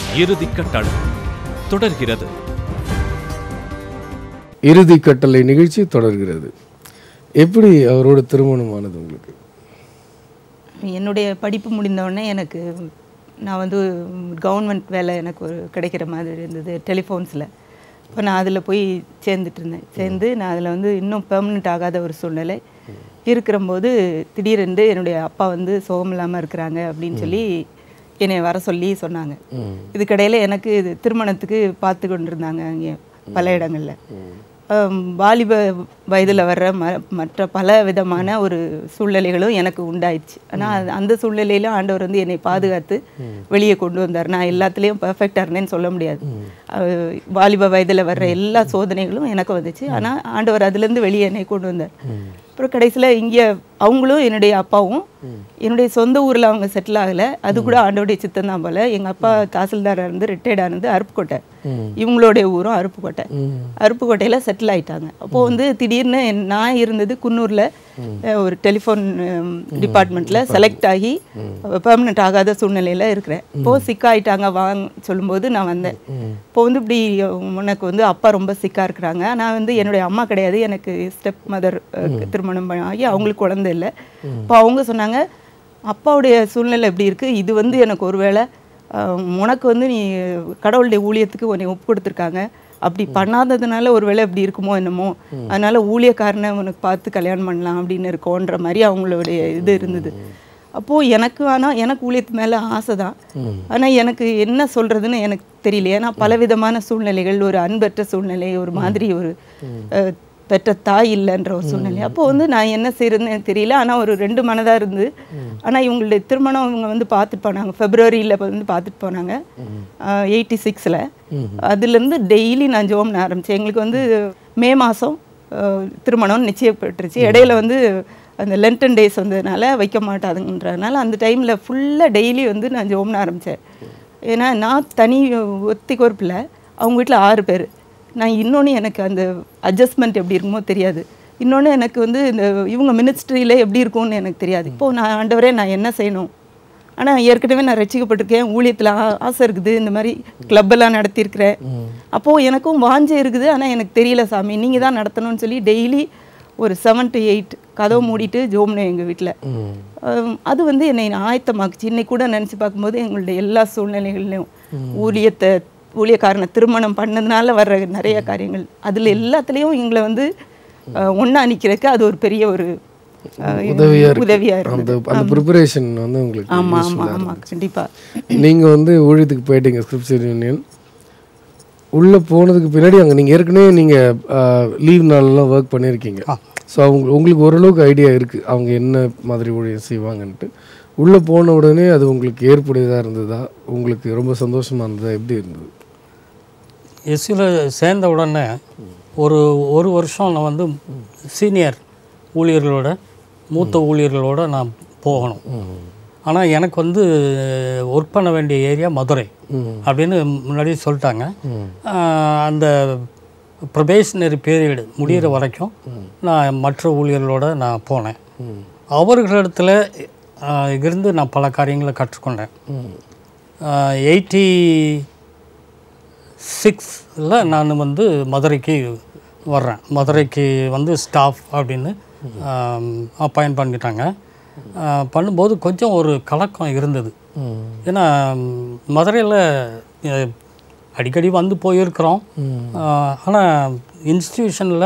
இறுதி கட்டளை தொடர்கிறது இறுதி கட்டளை நிகழ்ச்சி தொடர்கிறது எப்படி அவரோட திருமணமானது உங்களுக்கு என்னுடைய படிப்பு முடிந்த உடனே எனக்கு நான் வந்து கவர்மெண்ட் வேலை எனக்கு ஒரு கிடைக்கிற மாதிரி இருந்தது டெலிஃபோன்ஸில் இப்போ நான் அதில் போய் சேர்ந்துட்டு இருந்தேன் சேர்ந்து நான் அதில் வந்து இன்னும் பெர்மனெண்ட் ஆகாத ஒரு சூழ்நிலை இருக்கிறம்போது திடீரென்று என்னுடைய அப்பா வந்து சோகம் இல்லாமல் இருக்கிறாங்க அப்படின்னு சொல்லி என்னை வர சொல்லி சொன்னாங்க இதுக்கிடையில் எனக்கு இது திருமணத்துக்கு பார்த்து கொண்டிருந்தாங்க அங்கே பல இடங்களில் ஆம், வாலிப வயதில் வர்ற ம மற்ற பல விதமான ஒரு சூழ்நிலைகளும் எனக்கு உண்டாயிடுச்சு ஆனால் அந்த சூழ்நிலையிலும் ஆண்டவர் வந்து என்னை பாதுகாத்து வெளியே கொண்டு வந்தார் நான் எல்லாத்துலேயும் பர்ஃபெக்டாக இருந்தேன்னு சொல்ல முடியாது அஹ், வாலிப வயதில் வர்ற எல்லா சோதனைகளும் எனக்கு வந்துச்சு ஆனால் ஆண்டவர் அதுலேருந்து வெளியே என்னை கொண்டு வந்தார் அப்புறம் கடைசியில் இங்கே அவங்களும் என்னுடைய அப்பாவும் என்னுடைய சொந்த ஊரில் அவங்க செட்டில் ஆகலை அது கூட ஆண்டோடைய சித்தம் தான் போல எங்கள் அப்பா தாசில்தாராக இருந்து ரிட்டையர்ட் ஆனது அருப்புக்கோட்டை இவங்களுடைய ஊரும் அருப்புக்கோட்டை அருப்புக்கோட்டையில் செட்டில் ஆயிட்டாங்க அப்போது வந்து திடீர்னு என்- நான் இருந்தது குன்னூரில் ஒரு டெலிஃபோன் டிபார்ட்மெண்ட்டில் செலக்ட் ஆகி பெர்மனெண்ட் ஆகாத சூழ்நிலையில் இருக்கிறேன் இப்போது சிக்காயிட்டாங்க வாங்க சொல்லும்போது நான் வந்தேன் இப்போ வந்து இப்படி உனக்கு வந்து அப்பா ரொம்ப சிக்காக இருக்கிறாங்க நான் வந்து என்னுடைய அம்மா கிடையாது எனக்கு ஸ்டெப் மதர் திருமணம் பண்ண- ஆகி அவங்களுக்கு குழந்தை இல்லை இப்போ அவங்க சொன்னாங்க அப்பாவுடைய சூழ்நிலை எப்படி இருக்குது இது வந்து எனக்கு ஒருவேளை அஹ், உனக்கு வந்து நீ கடவுளுடைய ஊழியத்துக்கு உன்னை ஒப்பு கொடுத்துருக்காங்க அப்படி பண்ணாததுனால ஒருவேளை இப்படி இருக்குமோ என்னமோ அதனால ஊழியக்காரனை உனக்கு பார்த்து கல்யாணம் பண்ணலாம் அப்படின்னு இருக்கோன்ற மாதிரி அவங்களுடைய இது இருந்தது அப்போது எனக்கு ஆனால் எனக்கு ஊழியத்து மேலே ஆசை தான் ஆனால் எனக்கு என்ன சொல்கிறதுன்னு எனக்கு தெரியல ஏன்னா பலவிதமான சூழ்நிலைகள் ஒரு அன்பற்ற சூழ்நிலை ஒரு மாதிரி ஒரு அஹ், பெற்ற தாய் இல்லைன்ற ஒரு சூழ்நிலை அப்போ வந்து நான் என்ன செய்யறதுன்னு எனக்கு தெரியல ஆனால் ஒரு ரெண்டு மனதாக இருந்து ஆனால் இவங்களுடைய திருமணம் இவங்க வந்து பார்த்துட்டு போனாங்க ஃபெப்ரவரியில் வந்து பார்த்துட்டு போனாங்க எயிட்டி சிக்ஸில் அதுலேருந்து டெய்லி நான் ஜோம் ஆரம்பித்தேன் எங்களுக்கு வந்து மே மாதம் திருமணம் நிச்சயப்பட்டுருச்சு இடையில வந்து அந்த லென்டன் டேஸ் வந்ததுனால வைக்க மாட்டாதுன்றதுனால அந்த டைமில் ஃபுல்லாக டெய்லி வந்து நான் ஜோம்னு ஆரம்பித்தேன் ஏன்னா நான் தனி ஒத்தி பொறுப்பில் அவங்க வீட்டில் ஆறு பேர் நான் இன்னொன்று எனக்கு அந்த அட்ஜஸ்ட்மெண்ட் எப்படி இருக்குமோ தெரியாது இன்னொன்று எனக்கு வந்து இந்த இவங்க மினிஸ்ட்ரியில் எப்படி இருக்கும்னு எனக்கு தெரியாது இப்போது நான் ஆண்டவரே நான் என்ன செய்யணும் ஆனால் ஏற்கனவே நான் ரசிக்கப்பட்டிருக்கேன் ஊழியத்தில் ஆ- ஆசை இருக்குது இந்த மாதிரி club எல்லாம் நடத்தியிருக்கிறேன் அப்போது எனக்கும் வாஞ்சை இருக்குது ஆனால் எனக்கு தெரியல சாமி நீங்கள் தான் நடத்தணும்னு சொல்லி டெய்லி ஒரு செவன் டு எயிட் கதவை மூடிட்டு ஜோம்னே எங்கள் வீட்டில் அது வந்து என்னை ஆயத்தமாக்குச்சு இன்னைக்கு கூட நினச்சி பார்க்கும்போது எங்களுடைய எல்லா சூழ்நிலைகள்லையும் ஊழியத்தை ஊழியக்காரனை திருமணம் பண்ணதுனால வர்ற நிறைய காரியங்கள் அதில் எல்லாத்துலேயும் எங்களை வந்து ஒன்றா நிற்கிறதுக்கு அது ஒரு பெரிய ஒரு அஹ், உதவியா இருக்கு. உதவியா அந்த இருந்தது அந்த ப்ரிப்பரேஷன் வந்து உங்களுக்கு ஆமா ஆமா useful-ஆ ஆமா இருந்துச்சு. கண்டிப்பா நீங்க வந்து ஊழியத்துக்கு போயிட்டீங்க ஸ்கிரிப்சர் யூனியன் உள்ள போனதுக்கு பின்னாடி அங்க நீங்க ஏற்கனவே நீங்க லீவ் நாளெல்லாம் ஒர்க் பண்ணியிருக்கீங்க ஸோ அவங்க உங்களுக்கு ஓரளவுக்கு ஐடியா இருக்கு அவங்க என்ன மாதிரி ஊழியம் செய்வாங்கன்ட்டு உள்ள போன உடனே அது உங்களுக்கு ஏற்புடையதா இருந்ததா உங்களுக்கு ரொம்ப சந்தோஷமா இருந்ததா எப்படி இருந்தது எஸ்சியில் சேர்ந்த உடனே ஒரு ஒரு வருஷம் நான் வந்து சீனியர் ஊழியர்களோட மூத்த ஊழியர்களோட நான் போகணும் ஆனால் எனக்கு வந்து ஒர்க் பண்ண வேண்டிய ஏரியா மதுரை அப்படின்னு முன்னாடியே சொல்லிட்டாங்க ஆஹ் அந்த ப்ரொபேஷனரி பீரியடு முடிகிற வரைக்கும் நான் மற்ற ஊழியர்களோட நான் போனேன் அவர்களிடத்துல ஆஹ் இருந்து நான் பல காரியங்களை கற்றுக்கொண்டேன் எயிட்டி சிக்ஸில் நான் வந்து மதுரைக்கு வர்றேன் மதுரைக்கு வந்து ஸ்டாஃப் அப்படின்னு அப்பாயின்ட் பண்ணிட்டாங்க ஆஹ் பண்ணும்போது கொஞ்சம் ஒரு கலக்கம் இருந்தது ஏன்னா மதுரையில் அடிக்கடி வந்து போயிருக்கிறோம் ஆனால் இன்ஸ்டிடியூஷனில்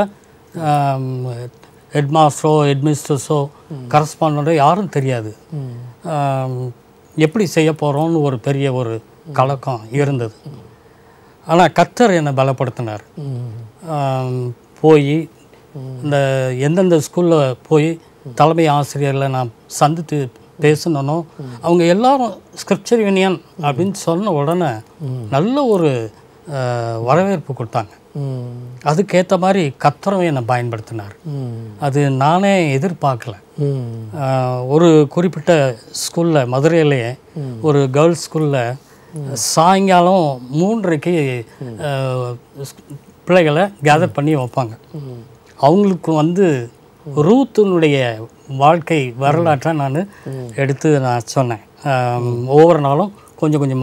ஹெட் மாஸ்டரோ ஹெட்மிஸ்டர்ஸோ கரஸ்பாண்டோ யாரும் தெரியாது ஆம், எப்படி செய்ய போகிறோம்னு ஒரு பெரிய ஒரு கலக்கம் இருந்தது ஆனால் கர்த்தர் என்னை பலப்படுத்தினார் ஆம், போய் இந்த எந்தெந்த ஸ்கூலில் போய் தலைமை ஆசிரியர்களை நான் சந்தித்து பேசணுனோ அவங்க எல்லாரும் ஸ்கிரிப்சர் யூனியன் அப்படின்னு சொன்ன உடனே நல்ல ஒரு அஹ், வரவேற்பு கொடுத்தாங்க அதுக்கேற்ற மாதிரி கர்த்தரும் என்னை பயன்படுத்தினார் அது நானே எதிர்பார்க்கல ஆஹ் ஒரு குறிப்பிட்ட ஸ்கூலில் மதுரையிலேயே ஒரு கேர்ள்ஸ் ஸ்கூலில் சாயங்காலம் மூன்றரைக்கு ஆஹ் ஸ்- பிள்ளைகளை கேதர் பண்ணி வைப்பாங்க அவங்களுக்கு வந்து ரூத்தினுடைய வாழ்க்கை வரலாற்றை நான் எடுத்து நான் சொன்னேன் ஆஹ் ஒவ்வொரு நாளும் கொஞ்சம் கொஞ்சமாக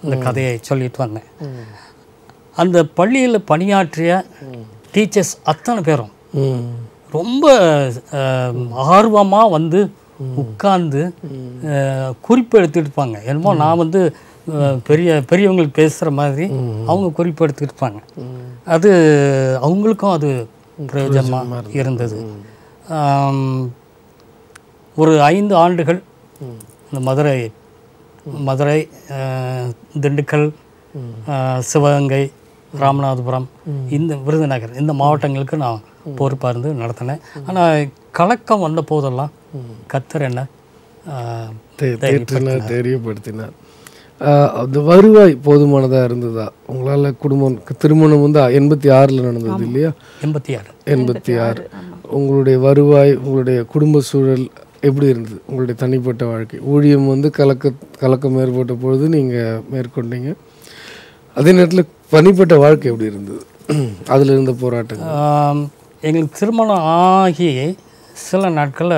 இந்த கதையை சொல்லிட்டு வந்தேன் அந்த பள்ளியில் பணியாற்றிய டீச்சர்ஸ் அத்தனை பேரும் ம் ரொம்ப ஆர்வமாக வந்து உட்கார்ந்து அஹ், குறிப்பு எடுத்துட்டு இருப்பாங்க என்னமோ நான் வந்து அஹ், பெரிய பெரியவங்களுக்கு பேசுகிற மாதிரி அவங்க குறிப்பு எடுத்துட்டு இருப்பாங்க அது அவங்களுக்கும் அது பிரயோஜனமாக இருந்தது ஆம், ஒரு ஐந்து ஆண்டுகள் இந்த மதுரை மதுரை அஹ், திண்டுக்கல் அஹ், சிவகங்கை ராமநாதபுரம் இந்த விருதுநகர் இந்த மாவட்டங்களுக்கு நான் பொறுப்பாக இருந்து நடத்தினேன் ஆனால் கலக்கம் வந்த போதெல்லாம் கத்தர் என்ன அஹ், தே- தேற்றினார் தெரியப்படுத்தினார் ஆஹ் அந்த வருவாய் போதுமானதாக இருந்ததா உங்களால் குடும்பம் திருமணம் வந்து எண்பத்தி ஆறில் நடந்தது இல்லையா எண்பத்தி ஆறு எண்பத்தி ஆறு உங்களுடைய வருவாய் உங்களுடைய குடும்ப சூழல் எப்படி இருந்தது உங்களுடைய தனிப்பட்ட வாழ்க்கை ஊழியம் வந்து கலக்க கலக்கம் ஏற்பட்ட பொழுது நீங்கள் மேற்கொண்டீங்க அதே நேரத்தில் தனிப்பட்ட வாழ்க்கை எப்படி இருந்தது அதில் இருந்த போராட்டங்கள் ஆம், எங்களுக்கு திருமணம் ஆகி சில நாட்களில்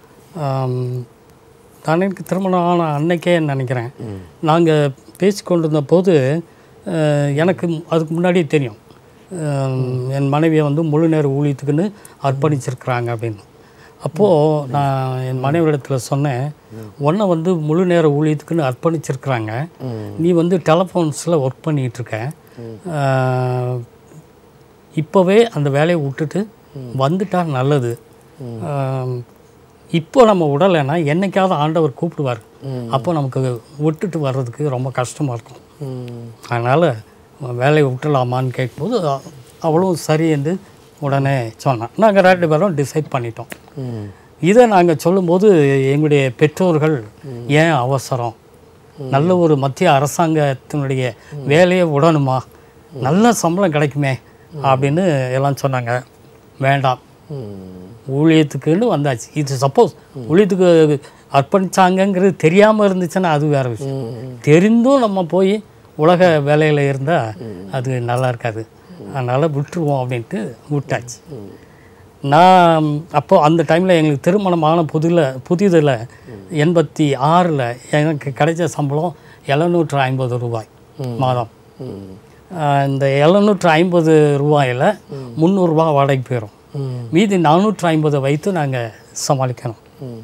நான் எனக்கு திருமணம் ஆன அன்னைக்கே நினைக்கிறேன் நாங்கள் பேசி கொண்டிருந்த போது அஹ், எனக்கு அதுக்கு முன்னாடியே தெரியும் அஹ், என் மனைவியை வந்து முழு நேர ஊழியத்துக்குன்னு அர்ப்பணிச்சிருக்கிறாங்க அப்படின்னு அப்போது நான் என் மனைவிடத்தில் சொன்னேன் உன்னை வந்து முழு நேர ஊழியத்துக்குன்னு அர்ப்பணிச்சிருக்கிறாங்க நீ வந்து டெலஃபோன்ஸில் ஒர்க் பண்ணிகிட்டு இருக்க அஹ், இப்போவே அந்த வேலையை விட்டுட்டு வந்துட்டா நல்லது ஆம், இப்போ நம்ம விடலைன்னா என்னைக்காவது ஆண்டவர் கூப்பிடுவார் அப்போ நமக்கு விட்டுட்டு வர்றதுக்கு ரொம்ப கஷ்டமாக இருக்கும் அதனால் வேலையை விட்டுலாமான்னு கேட்கும்போது அ- அவளும் சரி என்று உடனே சொன்னான் நாங்கள் ரெண்டு பேரும் டிசைட் பண்ணிட்டோம் இதை நாங்கள் சொல்லும்போது எங்களுடைய பெற்றோர்கள் ஏன் அவசரம் நல்ல ஒரு மத்திய அரசாங்கத்தினுடைய வேலையை விடணுமா நல்ல சம்பளம் கிடைக்குமே அப்படின்னு எல்லாம் சொன்னாங்க வேண்டாம் ஊழியத்துக்குன்னு வந்தாச்சு இது சப்போஸ் ஊழியத்துக்கு அர்ப்பணிச்சாங்கங்கிறது தெரியாமல் இருந்துச்சுன்னா அது வேற விஷயம் தெரிந்தும் நம்ம போய் உலக வேலையில் இருந்தால் அது நல்லா இருக்காது அதனால் விட்டுருவோம் அப்படின்ட்டு விட்டாச்சு நான் அப்போ அந்த டைமில் எங்களுக்கு திருமணம் ஆன புதில் புதிதில் எண்பத்தி ஆறில் எனக்கு கிடைச்ச சம்பளம் எழுநூற்று ஐம்பது ரூபாய் மாதம் ஆஹ் இந்த எழுநூற்று ஐம்பது ரூபாயில் முந்நூறுரூவா வாடகை போயிடும் மீதி நானூற்று ஐம்பது வைத்து நாங்கள் சமாளிக்கணும்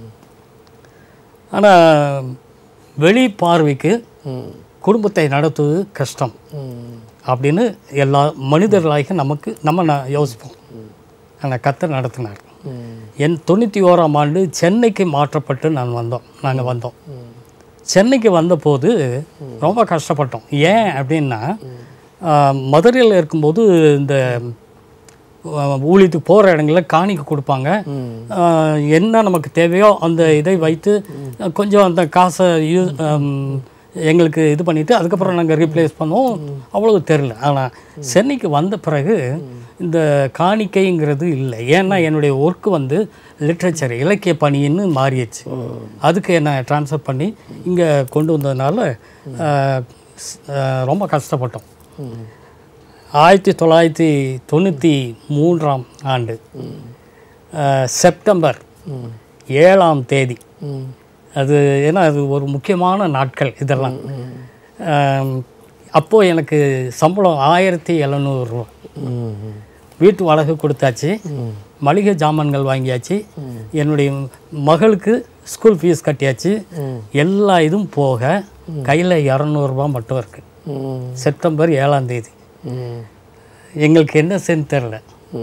ஆனால் வெளி பார்வைக்கு குடும்பத்தை நடத்துவது கஷ்டம் அப்படின்னு எல்லா மனிதர்களாக நமக்கு நம்ம ந- யோசிப்போம் ஆனால் கத்தர் நடத்தினார் என் தொண்ணூற்றி ஓராம் ஆண்டு சென்னைக்கு மாற்றப்பட்டு நான் வந்தோம் நாங்கள் வந்தோம் சென்னைக்கு வந்தபோது ரொம்ப கஷ்டப்பட்டோம் ஏன் அப்படின்னா ஆஹ், மதுரையில் இருக்கும்போது இந்த ஆஹ், ஊழியத்துக்கு போகிற இடங்களில் காணிக்கை கொடுப்பாங்க ஆஹ், என்ன நமக்கு தேவையோ அந்த இதை வைத்து அஹ், கொஞ்சம் அந்த காசை யூ ஆம், எங்களுக்கு இது பண்ணிவிட்டு அதுக்கப்புறம் நாங்கள் ரீப்ளேஸ் பண்ணோம் அவ்வளவு தெரில ஆனால் சென்னைக்கு வந்த பிறகு இந்த காணிக்கைங்கிறது இல்லை ஏன்னா என்னுடைய ஒர்க்கு வந்து லிட்ரேச்சர் இலக்கிய பணின்னு மாறிடுச்சு அதுக்கு என்ன ட்ரான்ஸ்ஃபர் பண்ணி இங்கே கொண்டு வந்ததுனால ஆஹ், ஸ்- ஆஹ், ரொம்ப கஷ்டப்பட்டோம் ஆயிரத்தி தொள்ளாயிரத்தி தொண்ணூற்றி மூன்றாம் ஆண்டு ஆஹ், செப்டம்பர் ஏழாம் தேதி அது ஏன்னா அது ஒரு முக்கியமான நாட்கள் இதெல்லாம் ஆம், அப்போ எனக்கு சம்பளம் ஆயிரத்தி எழுநூறுவா வீட்டு வாடகை கொடுத்தாச்சு மளிகை ஜாமான்கள் வாங்கியாச்சு என்னுடைய மகளுக்கு ஸ்கூல் ஃபீஸ் கட்டியாச்சு எல்லா இதுவும் போக கையில் இரநூறுபா மட்டும் இருக்கு செப்டம்பர் ஏழாம் தேதி எங்களுக்கு என்ன செஞ்சு தெரில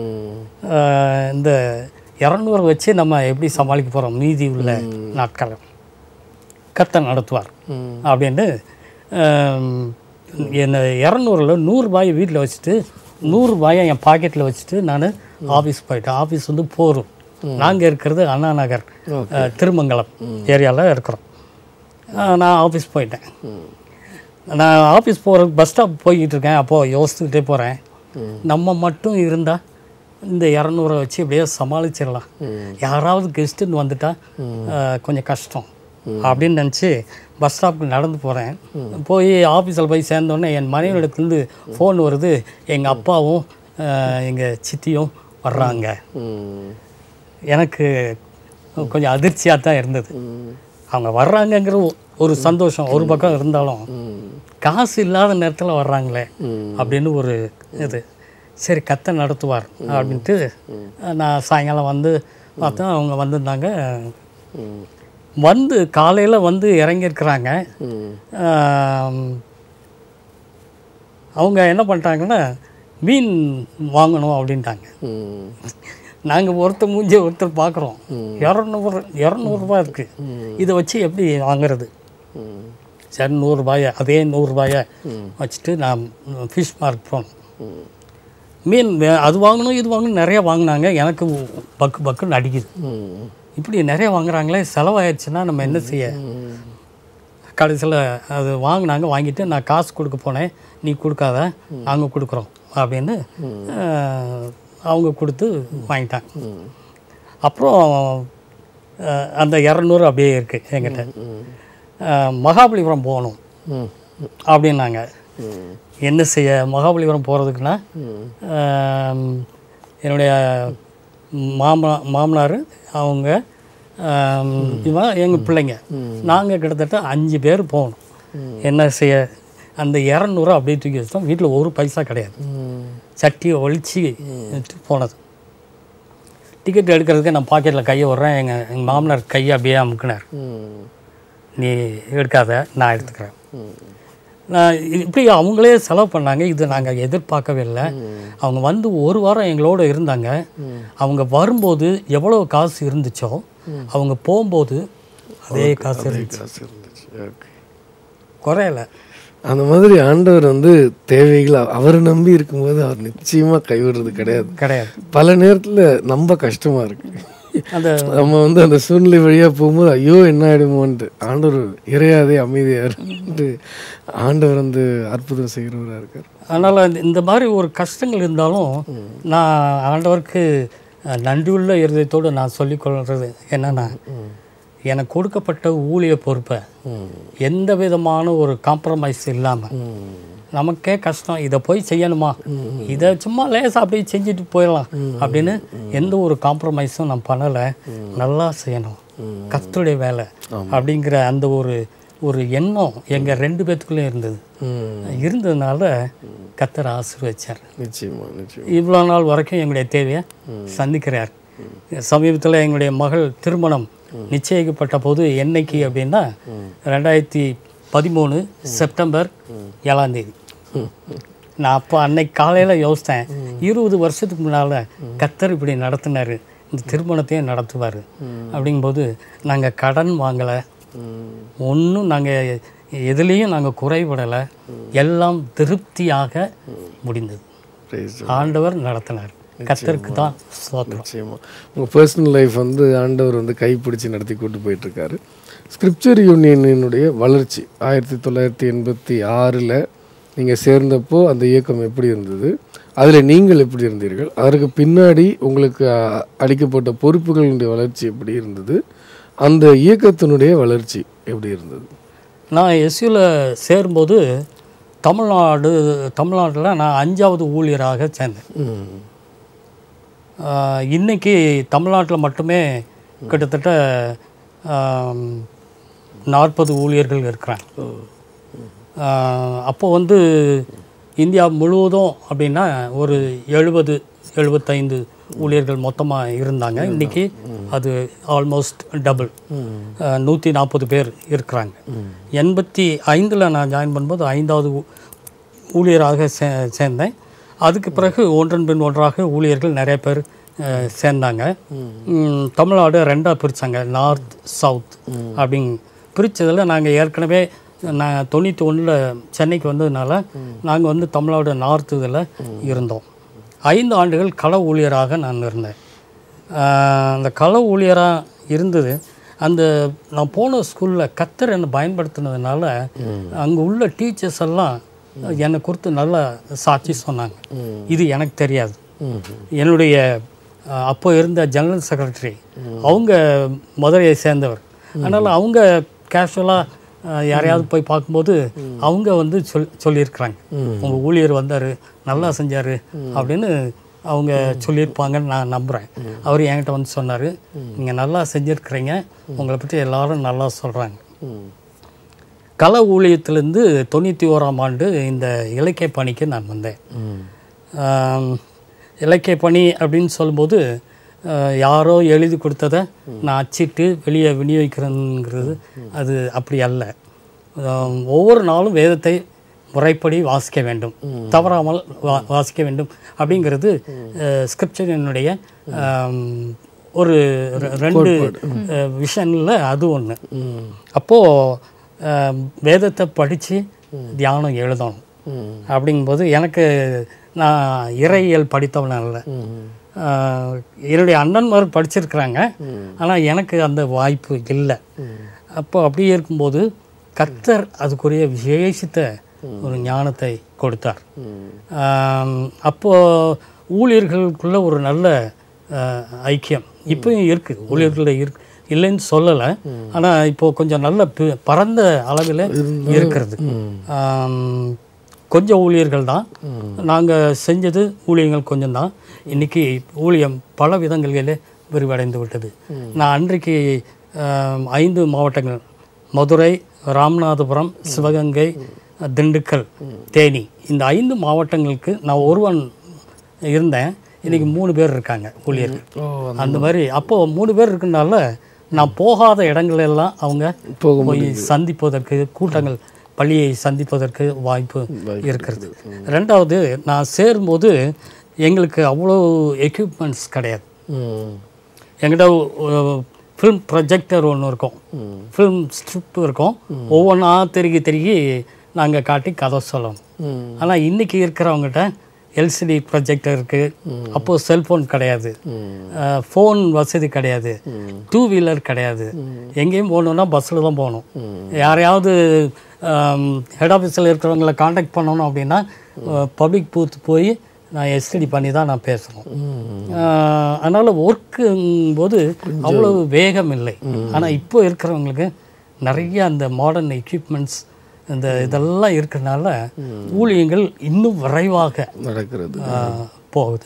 ஆஹ் இந்த இரநூறு வச்சு நம்ம எப்படி சமாளிக்க போகிறோம் மீதி உள்ள நாட்களை கத்த நடத்துவார் அப்படின்னு ஆம், என்னை இரநூறுல நூறுரூபாயை வீட்டில் வச்சுட்டு நூறுரூபாயை என் பாக்கெட்டில் வச்சுட்டு நான் ஆஃபீஸ் போயிட்டேன் ஆஃபீஸ் வந்து போரும் நாங்கள் இருக்கிறது அண்ணா நகர் அஹ், திருமங்கலம் ஏரியாவில் இருக்கிறோம் ஆஹ், நான் ஆஃபீஸ் போயிட்டேன் நான் ஆஃபீஸ் போகிற பஸ் ஸ்டாப் போய்கிட்டு இருக்கேன் அப்போது யோசிச்சுக்கிட்டே போகிறேன் நம்ம மட்டும் இருந்தால் இந்த இரநூறை வச்சு இப்படியே சமாளிச்சிடலாம் யாராவது கெஸ்ட்டுன்னு வந்துட்டா ஆஹ், கொஞ்சம் கஷ்டம் அப்படின்னு நினச்சி பஸ் ஸ்டாப்புக்கு நடந்து போகிறேன் போய் ஆஃபீஸில் போய் சேர்ந்தோடனே என் மனைவிடத்துலேருந்து ஃபோன் வருது எங்கள் அப்பாவும் எங்கள் சித்தியும் வர்றாங்க எனக்கு கொஞ்சம் அதிர்ச்சியாக தான் இருந்தது அவங்க வர்றாங்கங்கிற ஒ- ஒரு சந்தோஷம் ஒரு பக்கம் இருந்தாலும் காசு இல்லாத நேரத்தில் வர்றாங்களே அப்படின்னு ஒரு இது சரி கத்தை நடத்துவார் அப்படின்ட்டு நான் சாயங்காலம் வந்து பார்த்தா அவங்க வந்திருந்தாங்க வந்து காலையில் வந்து இறங்கியிருக்கிறாங்க ஆம், அவங்க என்ன பண்ணிட்டாங்கன்னா மீன் வாங்கணும் அப்படின்ட்டாங்க நாங்கள் ஒருத்தர் மூஞ்சி ஒருத்தர் பார்க்குறோம் இரநூறு இரநூறுபா இருக்குது இதை வச்சு எப்படி வாங்குறது சரி நூறுரூபாய அதே நூறுரூபாய வச்சுட்டு நான் ஃபிஷ் மார்க் போனோம் மீன் வே- அது வாங்கணும் இது வாங்கணும் நிறைய வாங்கினாங்க எனக்கு பக்கு பக்குன்னு அடிக்குது இப்படி நிறைய வாங்குறாங்களே செலவாயிடுச்சுன்னா நம்ம என்ன செய்ய கடைசியில் அது வாங்கினாங்க வாங்கிட்டு நான் காசு கொடுக்க போனேன் நீ கொடுக்காத நாங்கள் கொடுக்குறோம் அப்படின்னு அஹ், அவங்க கொடுத்து வாங்கிட்டாங்க அப்புறம் அஹ், அந்த இரநூறு அப்படியே இருக்குது என்கிட்ட அஹ், மகாபலிபுரம் போகணும் அப்படின்னாங்க என்ன செய்ய மகாபலிபுரம் போகிறதுக்குன்னா என்னுடைய மாமா மாமனார் அவங்க ஆம், இவன் எங்கள் பிள்ளைங்க நாங்கள் கிட்டத்தட்ட அஞ்சு பேர் போகணும் என்ன செய்ய அந்த இரநூறு அப்படியே தூக்கி வச்சிட்டோம் வீட்டில் ஒரு பைசா கிடையாது சட்டியை ஒழிச்சு போனது டிக்கெட் எடுக்கிறதுக்கு நான் பாக்கெட்டில் கையை விட்றேன் எங்கள் எங்கள் மாமனார் கையை அப்படியே அமுக்குனார் நீ எடுக்காத நான் எடுத்துக்கிறேன் நான் இது- இப்படி அவங்களே செலவு பண்ணாங்க இது நாங்கள் எதிர்பார்க்கவே இல்லை அவங்க வந்து ஒரு வாரம் எங்களோட இருந்தாங்க அவங்க வரும்போது எவ்வளோ காசு இருந்துச்சோ அவங்க போகும்போது அதே காசு இருந்துச்சு காசு இருந்துச்சு ஓகே குறையல அந்த மாதிரி ஆண்டவர் வந்து தேவைகள் அவ- அவரை நம்பி இருக்கும்போது அவர் நிச்சயமா கைவிடுறது கிடையாது கிடையாது பல நேரத்துல ரொம்ப கஷ்டமா இருக்கு அந்த நம்ம வந்து அந்த சூழ்நிலை வழியா போகும்போது ஐயோ என்ன ஆயிடுமோன்ட்டு ஆண்டவர் இறையாதே அமைதியா இருந்து ஆண்டவர் வந்து அற்புதம் செய்கிறவரா இருக்கார் அதனால் இந்த- இந்த மாதிரி ஒரு கஷ்டங்கள் இருந்தாலும் நான் ஆண்டவருக்கு அஹ், நன்றியுள்ள இருதயத்தோடு நான் சொல்லிக்கொள்கிறது என்னன்னா எனக்கு கொடுக்கப்பட்ட ஊழிய பொறுப்பை எந்த விதமான ஒரு காம்ப்ரமைஸ் இல்லாமல் நமக்கே கஷ்டம் இதை போய் செய்யணுமா இதை சும்மா லேசாக அப்படியே செஞ்சுட்டு போயிடலாம் அப்படின்னு எந்த ஒரு காம்ப்ரமைஸும் நான் பண்ணலை நல்லா செய்யணும் கத்துடைய வேலை அப்படிங்கிற அந்த ஒரு ஒரு எண்ணம் எங்கள் ரெண்டு பேத்துக்குள்ளேயும் இருந்தது இருந்ததுனால கத்தர் ஆசீர்வதிச்சார் நிச்சயமா நிச்சயம் இவ்வளோ நாள் வரைக்கும் எங்களுடைய தேவையை சந்திக்கிறார் சமீபத்தில் எங்களுடைய மகள் திருமணம் நிச்சயிக்கப்பட்ட போது என்னைக்கு அப்படின்னா ரெண்டாயிரத்தி பதிமூணு செப்டம்பர் ஏழாம் தேதி நான் அப்போ அன்னைக்கு காலையில் யோசித்தேன் இருபது வருஷத்துக்கு முன்னால் கத்தர் இப்படி நடத்தினார் இந்த திருமணத்தையும் நடத்துவார் அப்படிங்கும்போது நாங்கள் கடன் வாங்கலை ஒன்றும் நாங்கள் எதுலேயும் நாங்கள் குறைபடலை எல்லாம் திருப்தியாக முடிந்தது Praise the ஆண்டவர் நடத்தினார் கத்தருக்கு தான் ஸ்தோத்திரம் நிச்சயமா உங்க பர்சனல் லைஃப் வந்து ஆண்டவர் வந்து கைப்பிடிச்சு நடத்தி கூட்டு போயிட்டு இருக்காரு ஸ்கிரிப்சர் யூனியனினுடைய வளர்ச்சி ஆயிரத்தி தொள்ளாயிரத்தி எண்பத்தி ஆறில் நீங்கள் சேர்ந்தப்போ அந்த இயக்கம் எப்படி இருந்தது அதில் நீங்கள் எப்படி இருந்தீர்கள் அதற்கு பின்னாடி உங்களுக்கு அ- அளிக்கப்பட்ட பொறுப்புகளுடைய வளர்ச்சி எப்படி இருந்தது அந்த இயக்கத்தினுடைய வளர்ச்சி எப்படி இருந்தது நான் எஸ்யூவில் சேரும்போது தமிழ்நாடு தமிழ்நாட்டில் நான் அஞ்சாவது ஊழியராக சேர்ந்தேன் ஆஹ், இன்னைக்கு தமிழ்நாட்டில் மட்டுமே கிட்டத்தட்ட நாற்பது ஊழியர்கள் இருக்கிறாங்க அப்போ வந்து இந்தியா முழுவதும் அப்படின்னா ஒரு எழுபது எழுபத்தைந்து ஊழியர்கள் மொத்தமாக இருந்தாங்க இன்னைக்கு அது ஆல்மோஸ்ட் டபுள் நூற்றி நாற்பது பேர் இருக்கிறாங்க எண்பத்தி ஐந்தில் நான் ஜாயின் பண்ணும்போது ஐந்தாவது ஊ- ஊழியராக சே சேர்ந்தேன் அதுக்கு பிறகு ஒன்றன் பின் ஒன்றாக ஊழியர்கள் நிறைய பேர் அஹ், சேர்ந்தாங்க ம், தமிழ்நாடு ரெண்டாக பிரித்தாங்க நார்த் சவுத் அப்படிங்க பிரித்ததில் நாங்கள் ஏற்கனவே நான் தொண்ணூற்றி ஒன்றில் சென்னைக்கு வந்ததுனால நாங்கள் வந்து தமிழ்நாடு நார்த் இதில் இருந்தோம் ஐந்து ஆண்டுகள் கள ஊழியராக நான் இருந்தேன் ஆஹ் அந்த கள ஊழியராக இருந்தது அந்த நான் போன ஸ்கூலில் கத்தர் என்னை பயன்படுத்தினதுனால அங்கே உள்ள டீச்சர்ஸ் எல்லாம் என்னை குறித்து நல்ல சாட்சி சொன்னாங்க இது எனக்கு தெரியாது என்னுடைய ஆஹ், அப்போ இருந்த ஜெனரல் செக்ரட்டரி அவங்க மதுரையை சேர்ந்தவர் அதனால் அவங்க கேஷுவலாக யாரையாவது போய் பார்க்கும்போது அவங்க வந்து சொல் சொல்லியிருக்கிறாங்க உங்கள் ஊழியர் வந்தார் நல்லா செஞ்சார் அப்படின்னு அவங்க சொல்லியிருப்பாங்கன்னு நான் நம்புகிறேன் அவர் என்கிட்ட வந்து சொன்னார் நீங்கள் நல்லா செஞ்சுருக்கிறீங்க உங்களை பற்றி எல்லாரும் நல்லா சொல்கிறாங்க கள ஊழியத்திலேருந்து தொண்ணூற்றி ஓராம் ஆண்டு இந்த இலக்கிய பணிக்கு நான் வந்தேன் ஆம், இலக்கிய பணி அப்படின்னு சொல்லும்போது அஹ், யாரோ எழுதி கொடுத்ததை நான் அச்சிட்டு வெளியே விநியோகிக்கிறேங்கிறது அது அப்படி அல்ல ஆம், ஒவ்வொரு நாளும் வேதத்தை முறைப்படி வாசிக்க வேண்டும் தவறாமல் வா வாசிக்க வேண்டும் அப்படிங்கிறது ஸ்கிரிப்சரினுடைய ஒரு ரெ- ரெண்டு விஷனில் அது ஒன்று அப்போது வேதத்தை படித்து தியானம் எழுதணும் அப்படிங்கும்போது எனக்கு நான் இறையியல் படித்தவன் அல்ல ஆஹ், என்னுடைய அண்ணன்மார் படிச்சிருக்கிறாங்க ஆனால் எனக்கு அந்த வாய்ப்பு இல்லை அப்போ அப்படியே இருக்கும்போது கர்த்தர் அதுக்குரிய விசேஷித்த ஒரு ஞானத்தை கொடுத்தார் ஆம், அப்போ ஊழியர்களுக்குள்ள ஒரு நல்ல ஆஹ், ஐக்கியம் இப்பயும் இருக்கு ஊழியர்கள் இருக்கு இல்லைன்னு சொல்லலை ஆனால் இப்போ கொஞ்சம் நல்ல பி- பரந்த அளவில் இருக்கிறது ஆம், கொஞ்சம் ஊழியர்கள் தான் நாங்கள் செஞ்சது ஊழியங்கள் கொஞ்சம் தான் இன்னைக்கு ஊழியம் பல விதங்களிலே விரிவடைந்து விட்டது நான் அன்றைக்கு ஆம், ஐந்து மாவட்டங்கள் மதுரை ராமநாதபுரம் சிவகங்கை திண்டுக்கல் தேனி இந்த ஐந்து மாவட்டங்களுக்கு நான் ஒருவன் இருந்தேன் இன்னைக்கு மூணு பேர் இருக்காங்க ஊழியர்கள் அந்த மாதிரி அப்போ மூணு பேர் இருக்கனால நான் போகாத இடங்கள் எல்லாம் அவங்க போக போய் சந்திப்பதற்கு கூட்டங்கள் பள்ளியை சந்திப்பதற்கு வாய்ப்பு இருக்கிறது ரெண்டாவது நான் சேரும்போது எங்களுக்கு அவ்வளோ எக்யூப்மெண்ட்ஸ் கிடையாது ம் எங்கிட்ட ஃபிலிம் ப்ரொஜெக்டர் ஒன்று இருக்கும் ஃபிலிம் ஸ்ட்ரிப் இருக்கும் ஒவ்வொன்றா திருகி திருகி நாங்கள் காட்டி கதை சொல்லணும் ம் ஆனால் இன்னைக்கு இருக்கிறவங்ககிட்ட எல்சிடி ப்ரொஜெக்டர் இருக்குது அப்போது செல்ஃபோன் கிடையாது ஃபோன் வசதி கிடையாது டூ வீலர் கிடையாது எங்கேயும் போகணுன்னா பஸ்ஸில் தான் போகணும் யாரையாவது ஹெட் ஆஃபீஸில் இருக்கிறவங்கள காண்டாக்ட் பண்ணணும் அப்படின்னா பப்ளிக் பூத் போய் நான் எஸ்டிடி பண்ணி தான் நான் பேசணும் அதனால் ஒர்க்குங்கும் போது அவ்வளவு வேகம் இல்லை ஆனால் இப்போ இருக்கிறவங்களுக்கு நிறைய அந்த மாடர்ன் எக்யூப்மெண்ட்ஸ் இந்த இதெல்லாம் இருக்கிறனால ஊழியங்கள் இன்னும் விரைவாக நடக்கிறது ஆஹ், போகுது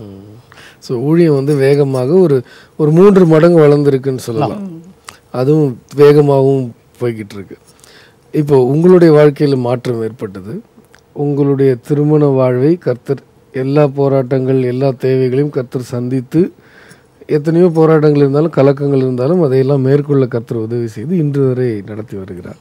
ஸோ ஊழியம் வந்து வேகமாக ஒரு ஒரு மூன்று மடங்கு வளர்ந்துருக்குன்னு சொல்லலாம் அதுவும் வேகமாகவும் போய்கிட்டு இருக்கு இப்போ உங்களுடைய வாழ்க்கையில் மாற்றம் ஏற்பட்டது உங்களுடைய திருமண வாழ்வை கர்த்தர் எல்லா போராட்டங்கள் எல்லா தேவைகளையும் கர்த்தர் சந்தித்து எத்தனையோ போராட்டங்கள் இருந்தாலும் கலக்கங்கள் இருந்தாலும் அதையெல்லாம் மேற்கொள்ள கர்த்தர் உதவி செய்து இன்று வரை நடத்தி வருகிறார்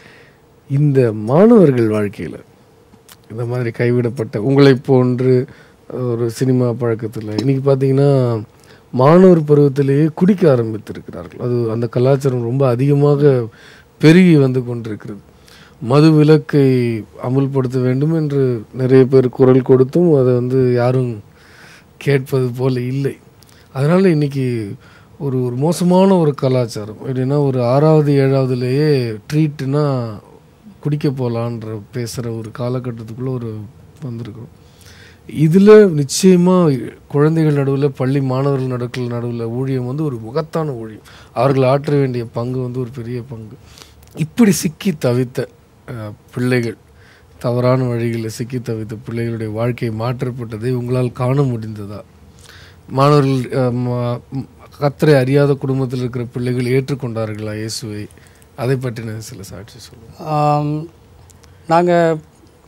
இந்த மாணவர்கள் வாழ்க்கையில் இந்த மாதிரி கைவிடப்பட்ட உங்களை போன்று ஒரு சினிமா பழக்கத்தில் இன்னைக்கு பார்த்தீங்கன்னா மாணவர் பருவத்திலேயே குடிக்க ஆரம்பித்திருக்கிறார்கள் அது அந்த கலாச்சாரம் ரொம்ப அதிகமாக பெருகி வந்து கொண்டிருக்கிறது மது விலக்கை அமுல்படுத்த வேண்டும் என்று நிறைய பேர் குரல் கொடுத்தும் அதை வந்து யாரும் கேட்பது போல இல்லை அதனால் இன்னைக்கு ஒரு ஒரு மோசமான ஒரு கலாச்சாரம் எப்படின்னா ஒரு ஆறாவது ஏழாவதுலேயே ட்ரீட்னா குடிக்க போகலான்ற பேசுகிற ஒரு காலகட்டத்துக்குள்ளே ஒரு வந்திருக்கிறோம் இதில் நிச்சயமாக குழந்தைகள் நடுவில் பள்ளி மாணவர்கள் நடுக்கள் நடுவில் ஊழியம் வந்து ஒரு முகத்தான ஊழியம் அவர்கள் ஆற்ற வேண்டிய பங்கு வந்து ஒரு பெரிய பங்கு இப்படி சிக்கி தவித்த அஹ், பிள்ளைகள் தவறான வழிகளில் சிக்கி தவித்த பிள்ளைகளுடைய வாழ்க்கை மாற்றப்பட்டதை உங்களால் காண முடிந்ததா மாணவர்கள் அஹ், ம- ம், கர்த்தரை அறியாத குடும்பத்தில் இருக்கிற பிள்ளைகள் ஏற்றுக்கொண்டார்களா இயேசுவை அதை பற்றின சில சாட்சி சொல்லுங்கள் நாங்கள்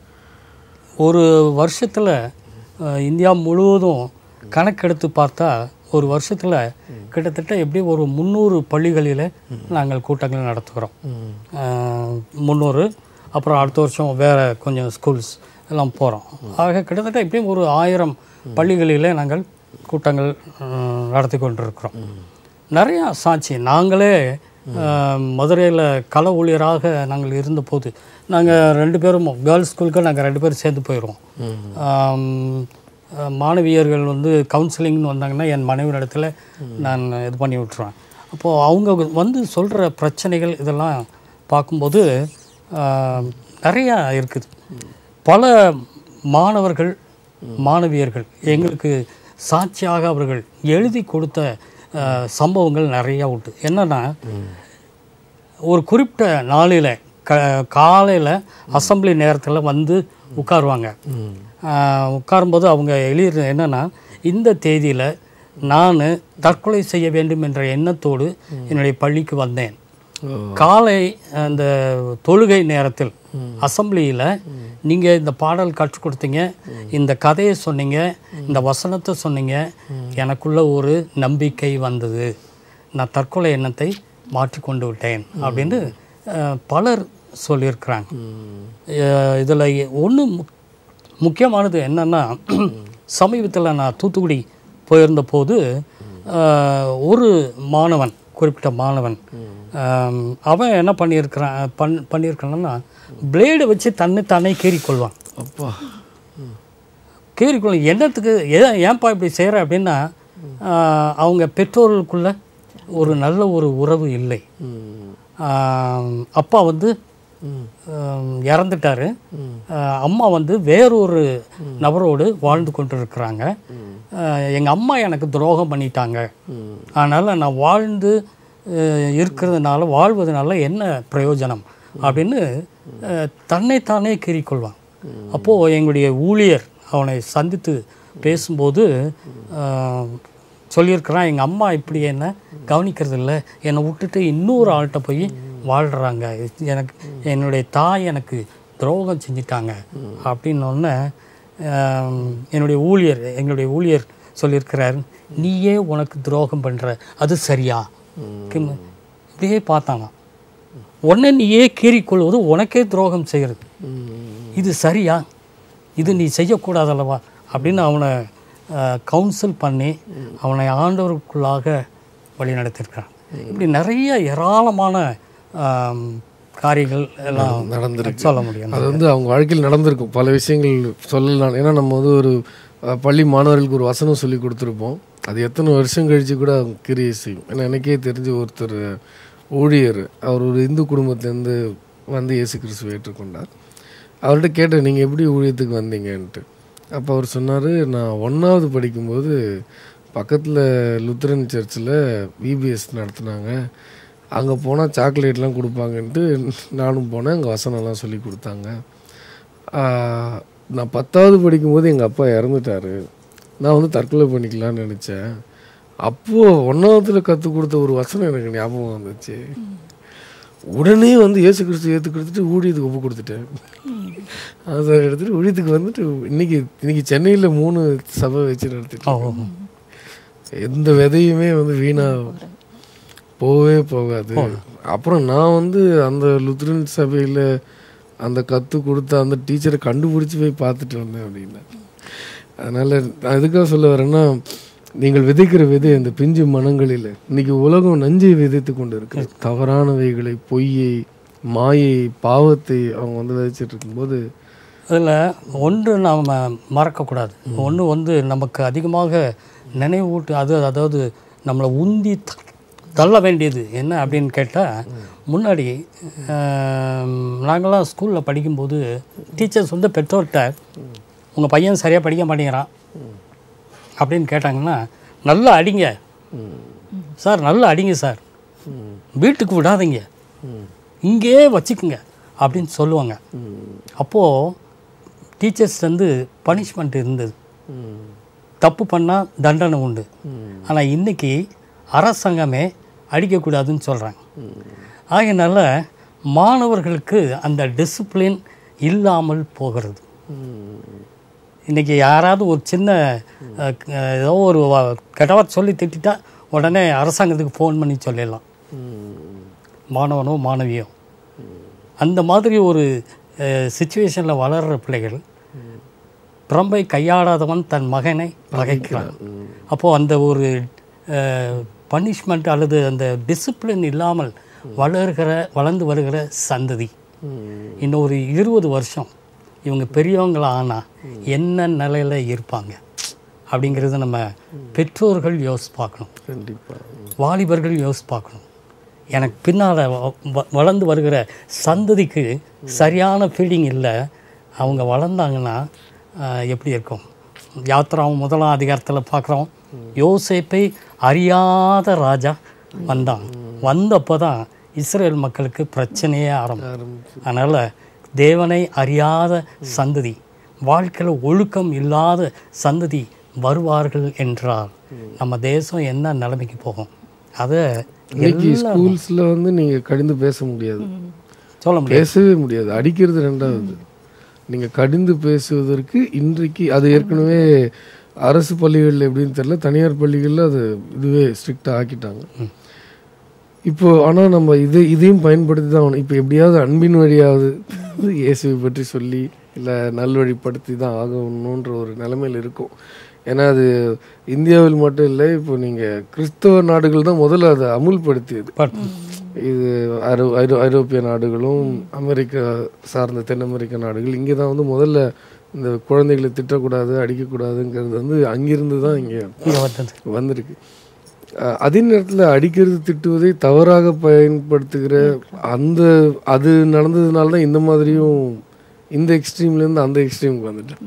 ஒரு வருஷத்தில் இந்தியா முழுவதும் கணக்கெடுத்து பார்த்தா ஒரு வருஷத்தில் கிட்டத்தட்ட எப்படி ஒரு முந்நூறு பள்ளிகளில் நாங்கள் கூட்டங்கள் நடத்துகிறோம் முந்நூறு அப்புறம் அடுத்த வருஷம் வேறு கொஞ்சம் ஸ்கூல்ஸ் எல்லாம் போகிறோம் ஆக கிட்டத்தட்ட எப்படியும் ஒரு ஆயிரம் பள்ளிகளில் நாங்கள் கூட்டங்கள் அஹ், நடத்தி கொண்டிருக்கிறோம் நிறையா சாட்சி நாங்களே மதுரையில் கள ஊழியராக நாங்கள் இருந்தபோது நாங்கள் ரெண்டு பேரும் கேர்ள்ஸ் ஸ்கூலுக்கு நாங்கள் ரெண்டு பேரும் சேர்ந்து போயிடுவோம் ஆம், அஹ், மாணவியர்கள் வந்து கவுன்சிலிங்னு வந்தாங்கன்னா என் மனைவியிடத்தில் நான் இது பண்ணி விட்டுருவேன் அப்போது அவங்க வந்து சொல்கிற பிரச்சனைகள் இதெல்லாம் பார்க்கும்போது ஆஹ், நிறையா இருக்குது பல மாணவர்கள் மாணவியர்கள் எங்களுக்கு சாட்சியாக அவர்கள் எழுதி கொடுத்த ஆஹ், சம்பவங்கள் நிறையா உண்டு என்னன்னா ஒரு குறிப்பிட்ட நாளில் க காலையில் அசெம்பிளி நேரத்தில் வந்து உட்காருவாங்க ஆஹ், உட்காரும்போது அவங்க எழுதிறது என்னன்னா இந்த தேதியில் நான் தற்கொலை செய்ய வேண்டும் என்ற எண்ணத்தோடு என்னுடைய பள்ளிக்கு வந்தேன் காலை அந்த தொழுகை நேரத்தில் அசம்பிளியில் நீங்கள் இந்த பாடல் கற்றுக் கொடுத்தீங்க இந்த கதையை சொன்னீங்க இந்த வசனத்தை சொன்னீங்க எனக்குள்ள ஒரு நம்பிக்கை வந்தது நான் தற்கொலை எண்ணத்தை மாற்றிக்கொண்டு விட்டேன் அப்படின்னு அஹ், பலர் சொல்லியிருக்கிறாங்க இதில் ஒன்று முக்கியமானது என்னன்னா சமீபத்தில் நான் தூத்துக்குடி போயிருந்த போது ஆஹ், ஒரு மாணவன் குறிப்பிட்ட மாணவன் ஆம், அவன் என்ன பண்ணியிருக்கிறான் பண் பண்ணியிருக்கான்னா பிளேடை வச்சு தன்னை தானே கீறிக்கொள்வான் அப்பா கீறிக்கொள்ளும் என்னத்துக்கு ஏன் ஏன்பா இப்படி செய்கிற அப்படின்னா ஆஹ், அவங்க பெற்றோர்களுக்குள்ள ஒரு நல்ல ஒரு உறவு இல்லை ம் ஆம், அப்பா வந்து ஆம், இறந்துட்டாரு ஆஹ், அம்மா வந்து வேறொரு நபரோடு வாழ்ந்து கொண்டிருக்கிறாங்க எங்கள் அம்மா எனக்கு துரோகம் பண்ணிட்டாங்க அதனால் நான் வாழ்ந்து அஹ், இருக்கிறதுனால வாழ்வதனால என்ன பிரயோஜனம் அப்படின்னு அஹ், தன்னைத்தானே கீறிக்கொள்வான் அப்போது எங்களுடைய ஊழியர் அவனை சந்தித்து பேசும்போது ஆஹ், சொல்லியிருக்கிறான் எங்கள் அம்மா இப்படி என்ன கவனிக்கிறது இல்லை என்னை விட்டுட்டு இன்னொரு ஆள்கிட்ட போய் வாழ்கிறாங்க எனக்கு என்னுடைய தாய் எனக்கு துரோகம் செஞ்சிட்டாங்க அப்படின்னொன்னே என்னுடைய ஊழியர் எங்களுடைய ஊழியர் சொல்லியிருக்கிறார் நீயே உனக்கு துரோகம் பண்ணுற அது சரியா கிம் இப்படியே பார்த்தானா உடனே நீயே கீறிக்கொள்வது உனக்கே துரோகம் செய்கிறது இது சரியா இது நீ செய்யக்கூடாதல்லவா அப்படின்னு அவனை கவுன்சில் பண்ணி அவனை ஆண்டவருக்குள்ளாக வழி நடத்தியிருக்கிறான் இப்படி நிறைய ஏராளமான ஆம், காரியங்கள் எல்லாம் நடந்திருக்கு. சொல்ல முடியும் அது வந்து அவங்க வாழ்க்கையில் நடந்திருக்கும் பல விஷயங்கள் சொல்லலாம் ஏன்னா நம்ம வந்து ஒரு அஹ், பள்ளி மாணவர்களுக்கு ஒரு வசனம் சொல்லி கொடுத்துருப்போம் அது எத்தனை வருஷம் கழிச்சு கூட அவங்க கிரியை செய்யும் ஏன்னா எனக்கே தெரிஞ்ச ஒருத்தர் ஊழியர் அவர் ஒரு இந்து குடும்பத்திலேருந்து வந்து இயேசு கிறிஸ்துவை ஏற்றுக்கொண்டார் அவர்கிட்ட கேட்டேன் நீங்கள் எப்படி ஊழியத்துக்கு வந்தீங்கன்ட்டு அப்போ அவர் சொன்னார் நான் ஒன்றாவது படிக்கும்போது பக்கத்தில் லுத்தரன் சர்ச்சில் விபிஎஸ் நடத்துனாங்க அங்கே போனால் சாக்லேட்லாம் கொடுப்பாங்கன்ட்டு நானும் போனேன் அங்கே வசனம்லாம் சொல்லி கொடுத்தாங்க ஆஹ், நான் பத்தாவது படிக்கும்போது எங்கள் அப்பா இறந்துட்டாரு நான் வந்து தற்கொலை பண்ணிக்கலாம்னு நினச்சேன் அப்போது ஒன்றாவதுல கற்றுக் கொடுத்த ஒரு வசனம் எனக்கு ஞாபகம் வந்துச்சு உடனே வந்து இயேசு கிறிஸ்து ஏற்று கொடுத்துட்டு ஊழியத்துக்கு ஒப்பு கொடுத்துட்டேன் அதை எடுத்துட்டு ஊழியத்துக்கு வந்துட்டு இன்னைக்கு இன்னைக்கு சென்னையில் மூணு சபை வச்சு நடத்திட்டு ஓ இருக்கேன். எந்த விதையுமே வந்து வீணா போகவே போகாது அப்புறம் நான் வந்து அந்த லுத்ரன் சபையில் அந்த கற்றுக் கொடுத்த அந்த டீச்சரை கண்டுபிடிச்சி போய் பார்த்துட்டு வந்தேன் அப்படின்னா அதனால் நான் எதுக்காக சொல்ல வரேன்னா நீங்கள் விதைக்கிற விதை அந்த பிஞ்சு மனங்களில் இன்னைக்கு உலகம் நஞ்சை விதைத்து கொண்டு இருக்கு தவறானவைகளை பொய்யை மாயை பாவத்தை அவங்க வந்து விதைச்சிட்டு இருக்கும்போது அதில் ஒன்று நாம் மறக்கக்கூடாது ஒன்று வந்து நமக்கு அதிகமாக நினைவூட்டு அது அதாவது நம்மளை உந்தி த- தள்ள வேண்டியது என்ன அப்படின்னு கேட்டால் முன்னாடி ஆம், நாங்களாம் ஸ்கூலில் படிக்கும்போது டீச்சர்ஸ் வந்து பெற்றோர்கிட்ட உங்கள் பையன் சரியாக படிக்க மாட்டேங்கிறான் அப்படின்னு கேட்டாங்கன்னா நல்லா அடிங்க சார் நல்லா அடிங்க சார் வீட்டுக்கு விடாதீங்க இங்கேயே வச்சுக்குங்க அப்படின்னு சொல்லுவாங்க அப்போது டீச்சர்ஸ் வந்து பனிஷ்மெண்ட் இருந்தது தப்பு பண்ணால் தண்டனை உண்டு ஆனால் இன்னைக்கு அரசாங்கமே அடிக்கக்கூடாதுன்னு சொல்கிறாங்க ஆகையினால மாணவர்களுக்கு அந்த டிசிப்ளின் இல்லாமல் போகிறது இன்றைக்கி யாராவது ஒரு சின்ன அஹ், க- ஏதோ ஒரு வ- கெட்டவார்த்தை சொல்லி திட்டிட்டா உடனே அரசாங்கத்துக்கு ஃபோன் பண்ணி சொல்லிடலாம் மாணவனோ மாணவியோ அந்த மாதிரி ஒரு சுச்சுவேஷனில் வளர்கிற பிள்ளைகள் பிரம்பை கையாடாதவன் தன் மகனை பகைக்கிறான் அப்போது அந்த ஒரு பனிஷ்மெண்ட் அல்லது அந்த டிசிப்ளின் இல்லாமல் வளர்கிற வளர்ந்து வருகிற சந்ததி இன்னும் ஒரு இருபது வருஷம் இவங்க பெரியவங்களா ஆனால் என்ன நிலையில் இருப்பாங்க அப்படிங்கிறத நம்ம பெற்றோர்கள் யோசிச்சு பார்க்கணும் கண்டிப்பாக வாலிபர்கள் யோசிச்சு பார்க்கணும் எனக்கு பின்னால் வளர்ந்து வருகிற சந்ததிக்கு சரியான ஃபீலிங் இல்லை அவங்க வளர்ந்தாங்கன்னா ஆஹ், எப்படி இருக்கும் யாத்திராவும் முதலாம் அதிகாரத்தில் பார்க்குறோம் யோசேப்பை அறியாத ராஜா வந்தான் வந்தப்போ தான் இஸ்ரேல் மக்களுக்கு பிரச்சனையே ஆரம்பம் அதனால் தேவனை அறியாத சந்ததி வாழ்க்கையில் ஒழுக்கம் இல்லாத சந்ததி வருவார்கள் என்றால் நம்ம தேசம் என்ன நிலைமைக்கு போகும் அதை இன்னைக்கு ஸ்கூல்ஸில் வந்து நீங்கள் கடிந்து பேச முடியாது சொல்ல முடியாது பேசவே முடியாது அடிக்கிறது ரெண்டாவது நீங்கள் கடிந்து பேசுவதற்கு இன்றைக்கு அது ஏற்கனவே அரசு பள்ளிகளில் எப்படின்னு தெரியல தனியார் பள்ளிகளில் அது இதுவே ஸ்ட்ரிக்டாக ஆக்கிட்டாங்க இப்போ ஆனால் நம்ம இது இதையும் பயன்படுத்தி தான் ஆகணும் இப்போ எப்படியாவது அன்பின் வழியாவது இயேசுவை பற்றி சொல்லி இல்லை நல்வழிப்படுத்தி தான் ஆகணுன்ற ஒரு நிலைமையில் இருக்கும் ஏன்னா அது இந்தியாவில் மட்டும் இல்லை இப்போ நீங்கள் கிறிஸ்தவ நாடுகள் தான் முதல்ல அதை அமுல்படுத்தியது பட் இது ஐரோ ஐரோ ஐரோப்பிய நாடுகளும் அமெரிக்கா சார்ந்த தென் அமெரிக்க நாடுகள் இங்கே தான் வந்து முதல்ல இந்த குழந்தைகளை திட்டக்கூடாது அடிக்கக்கூடாதுங்கிறது வந்து அங்கிருந்து தான் இங்கே இங்கே வந்தது வந்திருக்கு அஹ் அதே நேரத்தில் அடிக்கிறது திட்டுவதை தவறாக பயன்படுத்துகிற அந்த அது நடந்ததுனால தான் இந்த மாதிரியும் இந்த எக்ஸ்ட்ரீம்லேருந்து அந்த எக்ஸ்ட்ரீமுக்கு வந்துட்டோம்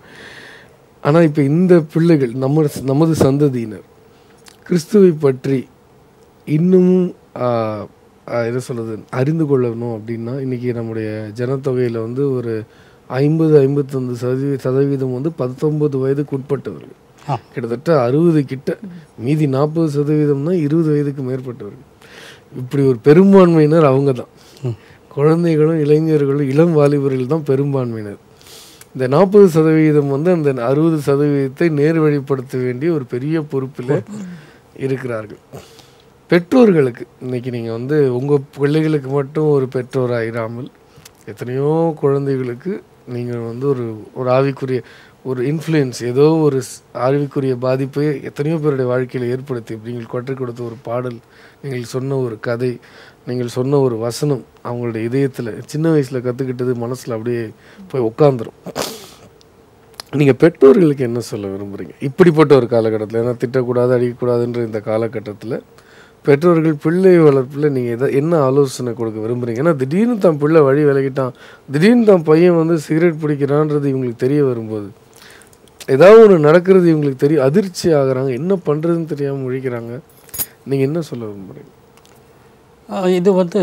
ஆனால் இப்போ இந்த பிள்ளைகள் நம்ம நமது சந்ததியினர் கிறிஸ்துவை பற்றி இன்னமும் ஆஹ், ஆஹ், என்ன சொல்றது அறிந்து கொள்ளணும் அப்படின்னா இன்னைக்கு நம்முடைய ஜனத்தொகையில் வந்து ஒரு ஐம்பது ஐம்பத்தொன்று சதவீ சதவீதம் வந்து பத்தொன்பது வயதுக்கு உட்பட்டவர்கள் ஆ. கிட்டத்தட்ட அறுபது கிட்ட மீதி நாற்பது சதவீதம் தான் இருபது வயதுக்கு மேற்பட்டவர்கள் இப்படி ஒரு பெரும்பான்மையினர் அவங்க தான் குழந்தைகளும் இளைஞர்களும் இளம் வாலிபர்கள் தான் பெரும்பான்மையினர் இந்த நாற்பது சதவீதம் வந்து அந்த அறுபது சதவீதத்தை நேர்வழிப்படுத்த வேண்டிய ஒரு பெரிய பொறுப்பில் இருக்கிறார்கள் பெற்றோர்களுக்கு இன்னைக்கு நீங்கள் வந்து உங்கள் பிள்ளைகளுக்கு மட்டும் ஒரு பெற்றோராயிராமல் எத்தனையோ குழந்தைகளுக்கு நீங்கள் வந்து ஒரு ஒரு ஆவிக்குரிய ஒரு இன்ஃப்ளூயன்ஸ் ஏதோ ஒரு ஸ்- ஆவிக்குரிய பாதிப்பை எத்தனையோ பேருடைய வாழ்க்கையில் ஏற்படுத்தி நீங்கள் கற்றுக் கொடுத்த ஒரு பாடல் நீங்கள் சொன்ன ஒரு கதை நீங்கள் சொன்ன ஒரு வசனம் அவங்களுடைய இதயத்தில் சின்ன வயசில் கற்றுக்கிட்டது மனசில் அப்படியே போய் உட்காந்துரும் நீங்கள் பெற்றோர்களுக்கு என்ன சொல்ல விரும்புகிறீங்க இப்படிப்பட்ட ஒரு காலகட்டத்தில் ஏன்னா திட்டக்கூடாது அடிக்கக்கூடாதுன்ற இந்த காலகட்டத்தில் பெற்றோர்கள் பிள்ளை வளர்ப்பில் நீங்கள் எதை என்ன ஆலோசனை கொடுக்க விரும்புகிறீங்க ஏன்னா திடீர்னு தான் பிள்ளை வழி விலகிட்டான் திடீர்னு தான் பையன் வந்து சிகரெட் பிடிக்கிறான்றது இவங்களுக்கு தெரிய வரும்போது ஏதாவது ஒன்று நடக்கிறது இவங்களுக்கு தெரியும் அதிர்ச்சி ஆகுறாங்க என்ன பண்ணுறதுன்னு தெரியாமல் முழிக்கிறாங்க நீங்கள் என்ன சொல்ல விரும்புகிறீங்க ஆஹ் இது வந்து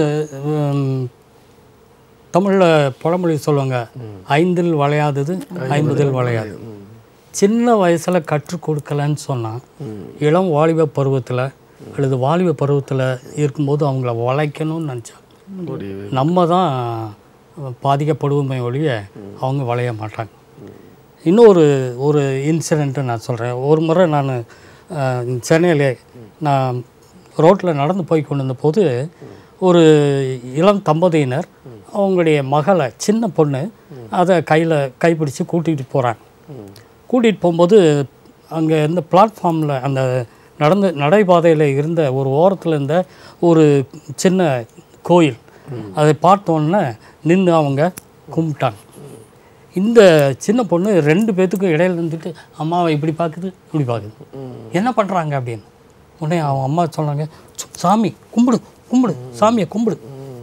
தமிழில் பழமொழி சொல்லுவாங்க ஐந்தில் வளையாதது ஐம்பதில் வளையாது சின்ன வயசில் கற்றுக் கொடுக்கலன்னு சொன்னால் இளம் வாலிப பருவத்தில் அல்லது வாலிப பருவத்தில் இருக்கும்போது அவங்கள வளைக்கணும்னு நினச்சா முடியவே நம்ம தான் பாதிக்கப்படுவோமே ஒழிய அவங்க வளைய மாட்டாங்க இன்னொரு ஒரு இன்சிடெண்ட்டு நான் சொல்கிறேன் ஒரு முறை நான் சென்னையில் நான் ரோட்டில் நடந்து போய் கொண்டிருந்த போது ஒரு இளம் தம்பதியினர் அவங்களுடைய மகளை சின்ன பொண்ணு அதை கையில் கைப்பிடிச்சு கூட்டிகிட்டு போகிறாங்க கூட்டிகிட்டு போகும்போது அங்கே இருந்த பிளாட்ஃபார்மில் அந்த நடந்து நடைபாதையில் இருந்த ஒரு ஓரத்தில் இருந்த ஒரு சின்ன கோயில் அதை பார்த்தோன்னே நின்று அவங்க கும்பிட்டாங்க இந்த சின்ன பொண்ணு ரெண்டு பேத்துக்கும் இடையில இருந்துட்டு அம்மாவை இப்படி பார்க்குது இப்படி பார்க்குது என்ன பண்ணுறாங்க அப்படின்னு உடனே அவன் அம்மா சொன்னாங்க "சு, சாமி கும்பிடு கும்பிடு சாமியை கும்பிடு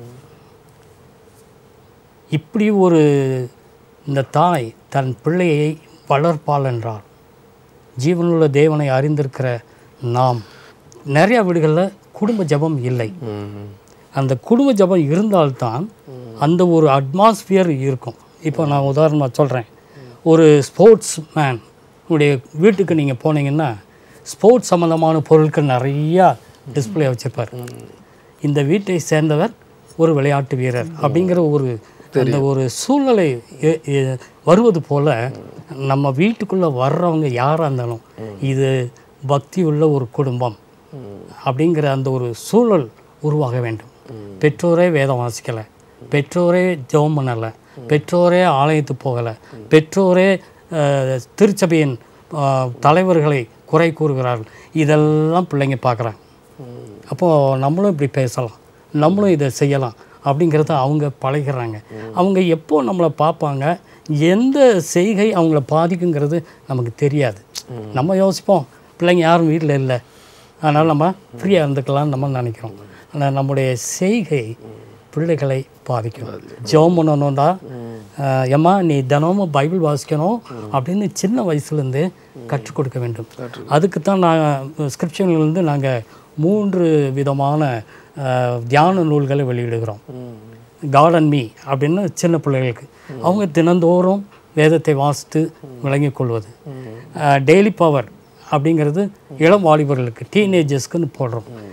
இப்படி ஒரு இந்த தாய் தன் பிள்ளையை வளர்ப்பாள் என்றார் ஜீவனுள்ள தேவனை அறிந்திருக்கிற நாம் நிறைய வீடுகளில் குடும்ப ஜெபம் இல்லை அந்த குடும்ப ஜெபம் இருந்தால்தான் அந்த ஒரு அட்மாஸ்பியர் இருக்கும் இப்போ நான் உதாரணமாக சொல்கிறேன் ஒரு ஸ்போர்ட்ஸ் மேன் உடைய வீட்டுக்கு நீங்கள் போனீங்கன்னா ஸ்போர்ட்ஸ் சம்மந்தமான பொருட்கள் நிறையா டிஸ்ப்ளே வச்சிருப்பார் இந்த வீட்டை சேர்ந்தவர் ஒரு விளையாட்டு வீரர் அப்படிங்கிற ஒரு அந்த ஒரு சூழ்நிலை எ- எ- வருவது போல நம்ம வீட்டுக்குள்ளே வர்றவங்க யாராக இருந்தாலும் இது பக்தி உள்ள ஒரு குடும்பம் அப்படிங்கிற அந்த ஒரு சூழல் உருவாக வேண்டும் பெற்றோரே வேதம் வாசிக்கலை பெற்றோரே ஜெபம் பண்ணலை பெற்றோரே ஆலயத்துக்கு போகலை பெற்றோரே அஹ், திருச்சபையின் அஹ், தலைவர்களை குறை கூறுகிறார்கள் இதெல்லாம் பிள்ளைங்க பார்க்குறாங்க அப்போது நம்மளும் இப்படி பேசலாம் நம்மளும் இதை செய்யலாம் அப்படிங்கிறத அவங்க பழகிறாங்க அவங்க எப்போ நம்மளை பார்ப்பாங்க எந்த செய்கை அவங்கள பாதிக்குங்கிறது நமக்கு தெரியாது நம்ம யோசிப்போம் பிள்ளைங்க யாரும் வீட்டில் இல்லை அதனால் நம்ம ஃப்ரீயாக இருந்துக்கலாம்னு நம்ம நினைக்கிறோம் ஆனால் நம்முடைய செய்கை பிள்ளைகளை பாதிக்கும் ஜெபம் பண்ணணும்டா ஆஹ், ஏம்மா நீ தினமும் பைபிள் வாசிக்கணும் அப்படின்னு சின்ன வயசுலேருந்து கற்றுக் கொடுக்க வேண்டும் அதுக்கு தான் நான் ஸ்கிரிப்ஷன்லேருந்து நாங்கள் மூன்று விதமான ஆஹ், தியான நூல்களை வெளியிடுகிறோம் காட் அண்ட் மீ அப்படின்னு சின்ன பிள்ளைகளுக்கு அவங்க தினந்தோறும் வேதத்தை வாசித்து விளங்கிக் கொள்வது டெய்லி பவர் அப்படிங்கிறது இளம் வாலிபர்களுக்கு டீனேஜர்ஸ்க்குன்னு போடுறோம்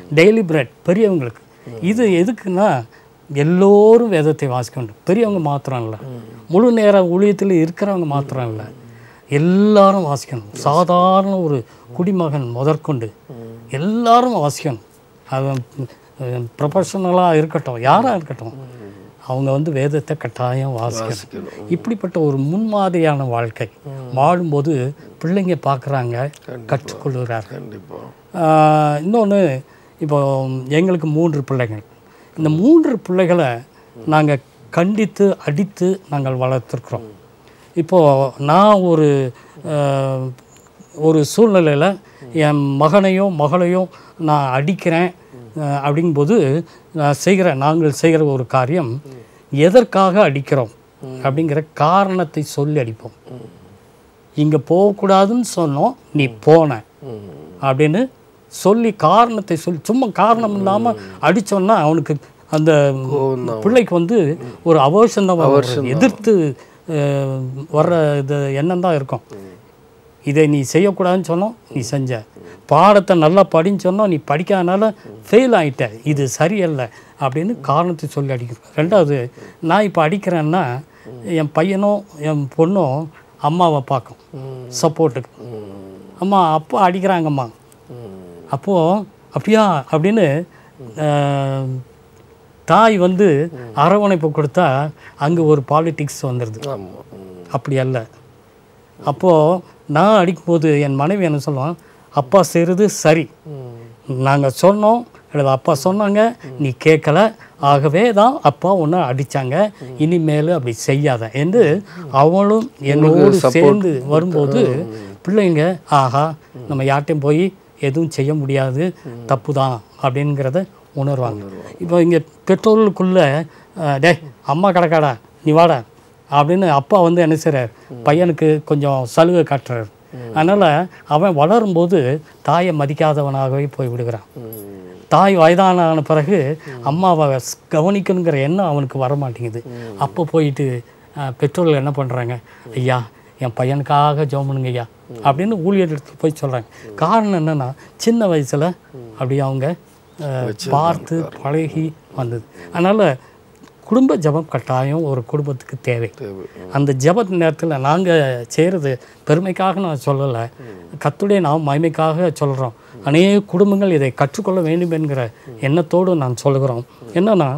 டெய்லி பிரெட் பெரியவங்களுக்கு இது எதுக்குன்னா எல்லோரும் வேதத்தை வாசிக்க வேண்டும் பெரியவங்க மாத்திரம் இல்லை முழு நேர ஊழியத்தில் இருக்கிறவங்க மாத்திரம் இல்லை எல்லாரும் வாசிக்கணும் சாதாரண ஒரு குடிமகன் முதற்கொண்டு எல்லாரும் வாசிக்கணும் அவன் ப்ரொஃபஷனலாக இருக்கட்டும் யாராக இருக்கட்டும் அவங்க வந்து வேதத்தை கட்டாயம் வாசிக்கணும் இப்படிப்பட்ட ஒரு முன்மாதிரியான வாழ்க்கை வாழும்போது பிள்ளைங்க பார்க்குறாங்க கற்றுக்கொள்கிறார்கள் கண்டிப்பாக இன்னொன்று இப்போ எங்களுக்கு மூன்று பிள்ளைகள் இந்த மூன்று பிள்ளைகளை நாங்கள் கண்டித்து அடித்து நாங்கள் வளர்த்துருக்குறோம் இப்போது நான் ஒரு ஆஹ், ஒரு சூழ்நிலையில் என் மகனையோ மகளையோ நான் அடிக்கிறேன் ஆஹ், அப்படிங்கும்போது நான் செய்கிற நாங்கள் செய்கிற ஒரு காரியம் எதற்காக அடிக்கிறோம் அப்படிங்கிற காரணத்தை சொல்லி அடிப்போம் இங்கே போகக்கூடாதுன்னு சொன்னோம் நீ போன அப்படின்னு சொல்லி காரணத்தை சொல்லி சும்மா காரணம் இல்லாமல் அடிச்சோன்னா அவனுக்கு அந்த பிள்ளைக்கு வந்து ஒரு அவர்ஷம் தான் வரும். எதிர்த்து அஹ், வர்ற இது எண்ணம் தான் இருக்கும் இதை நீ செய்யக்கூடாதுன்னு சொன்னோம் நீ செஞ்ச பாடத்தை நல்லா படின்னு சொன்னோம் நீ படிக்காதனால ஃபெயில் ஆயிட்ட இது சரியல்ல அப்படின்னு காரணத்தை சொல்லி அடிக்கிறோம் ரெண்டாவது நான் இப்போ அடிக்கிறேன்னா என் பையனும் என் பொண்ணும் அம்மாவை பார்க்கும் சப்போர்ட்டுக்கு அம்மா அப்பா அடிக்கிறாங்கம்மா அப்போது அப்படியா அப்படின்னு அஹ், தாய் வந்து அரவணைப்பு கொடுத்தா அங்கே ஒரு பாலிடிக்ஸ் வந்துடுது ஆமாம் அப்படி அல்ல அப்போது நான் அடிக்கும்போது என் மனைவி என்ன சொல்லுவான் அப்பா செய்கிறது சரி நாங்கள் சொன்னோம் அல்லது அப்பா சொன்னாங்க நீ கேட்கல ஆகவே தான் அப்பா ஒன்று அடித்தாங்க இனிமேல் அப்படி செய்யாத என்று அவளும் என்னோடு சேர்ந்து வரும்போது பிள்ளைங்க ஆஹா நம்ம யார்ட்டையும் போய் எதுவும் செய்ய முடியாது தப்பு தான் அப்படிங்கிறத உணர்வாங்க இப்போ இங்கே பெற்றோர்களுக்குள்ள அஹ், டேய் அம்மா கிடக்காடா நீ வாடா அப்படின்னு அப்பா வந்து என்ன செய்கிறார் பையனுக்கு கொஞ்சம் சலுகை காட்டுறாரு அதனால் அவன் வளரும்போது தாயை மதிக்காதவனாகவே போய் விடுகிறான் தாய் வயதான பிறகு அம்மாவை ஸ்- கவனிக்கணுங்கிற எண்ணம் அவனுக்கு வர மாட்டேங்குது அப்போ போயிட்டு அஹ், பெற்றோர்கள் என்ன பண்ணுறாங்க ஐயா என் பையனுக்காக ஜெபம் பண்ணுங்க ஐயா அப்படின்னு ஊழியர்களுக்கு போய் சொல்கிறாங்க காரணம் என்னென்னா சின்ன வயசில் அப்படி அவங்க அஹ், பார்த்து பழகி வந்தது அதனால் குடும்ப ஜெபம் கட்டாயம் ஒரு குடும்பத்துக்கு தேவை அந்த ஜெப நேரத்தில் நாங்கள் செய்கிறது பெருமைக்காக நான் சொல்லலை கத்துடைய நாம் மகிமைக்காக சொல்கிறோம் அநேக குடும்பங்கள் இதை கற்றுக்கொள்ள வேண்டும் என்கிற எண்ணத்தோடு நான் சொல்கிறோம் என்னென்னா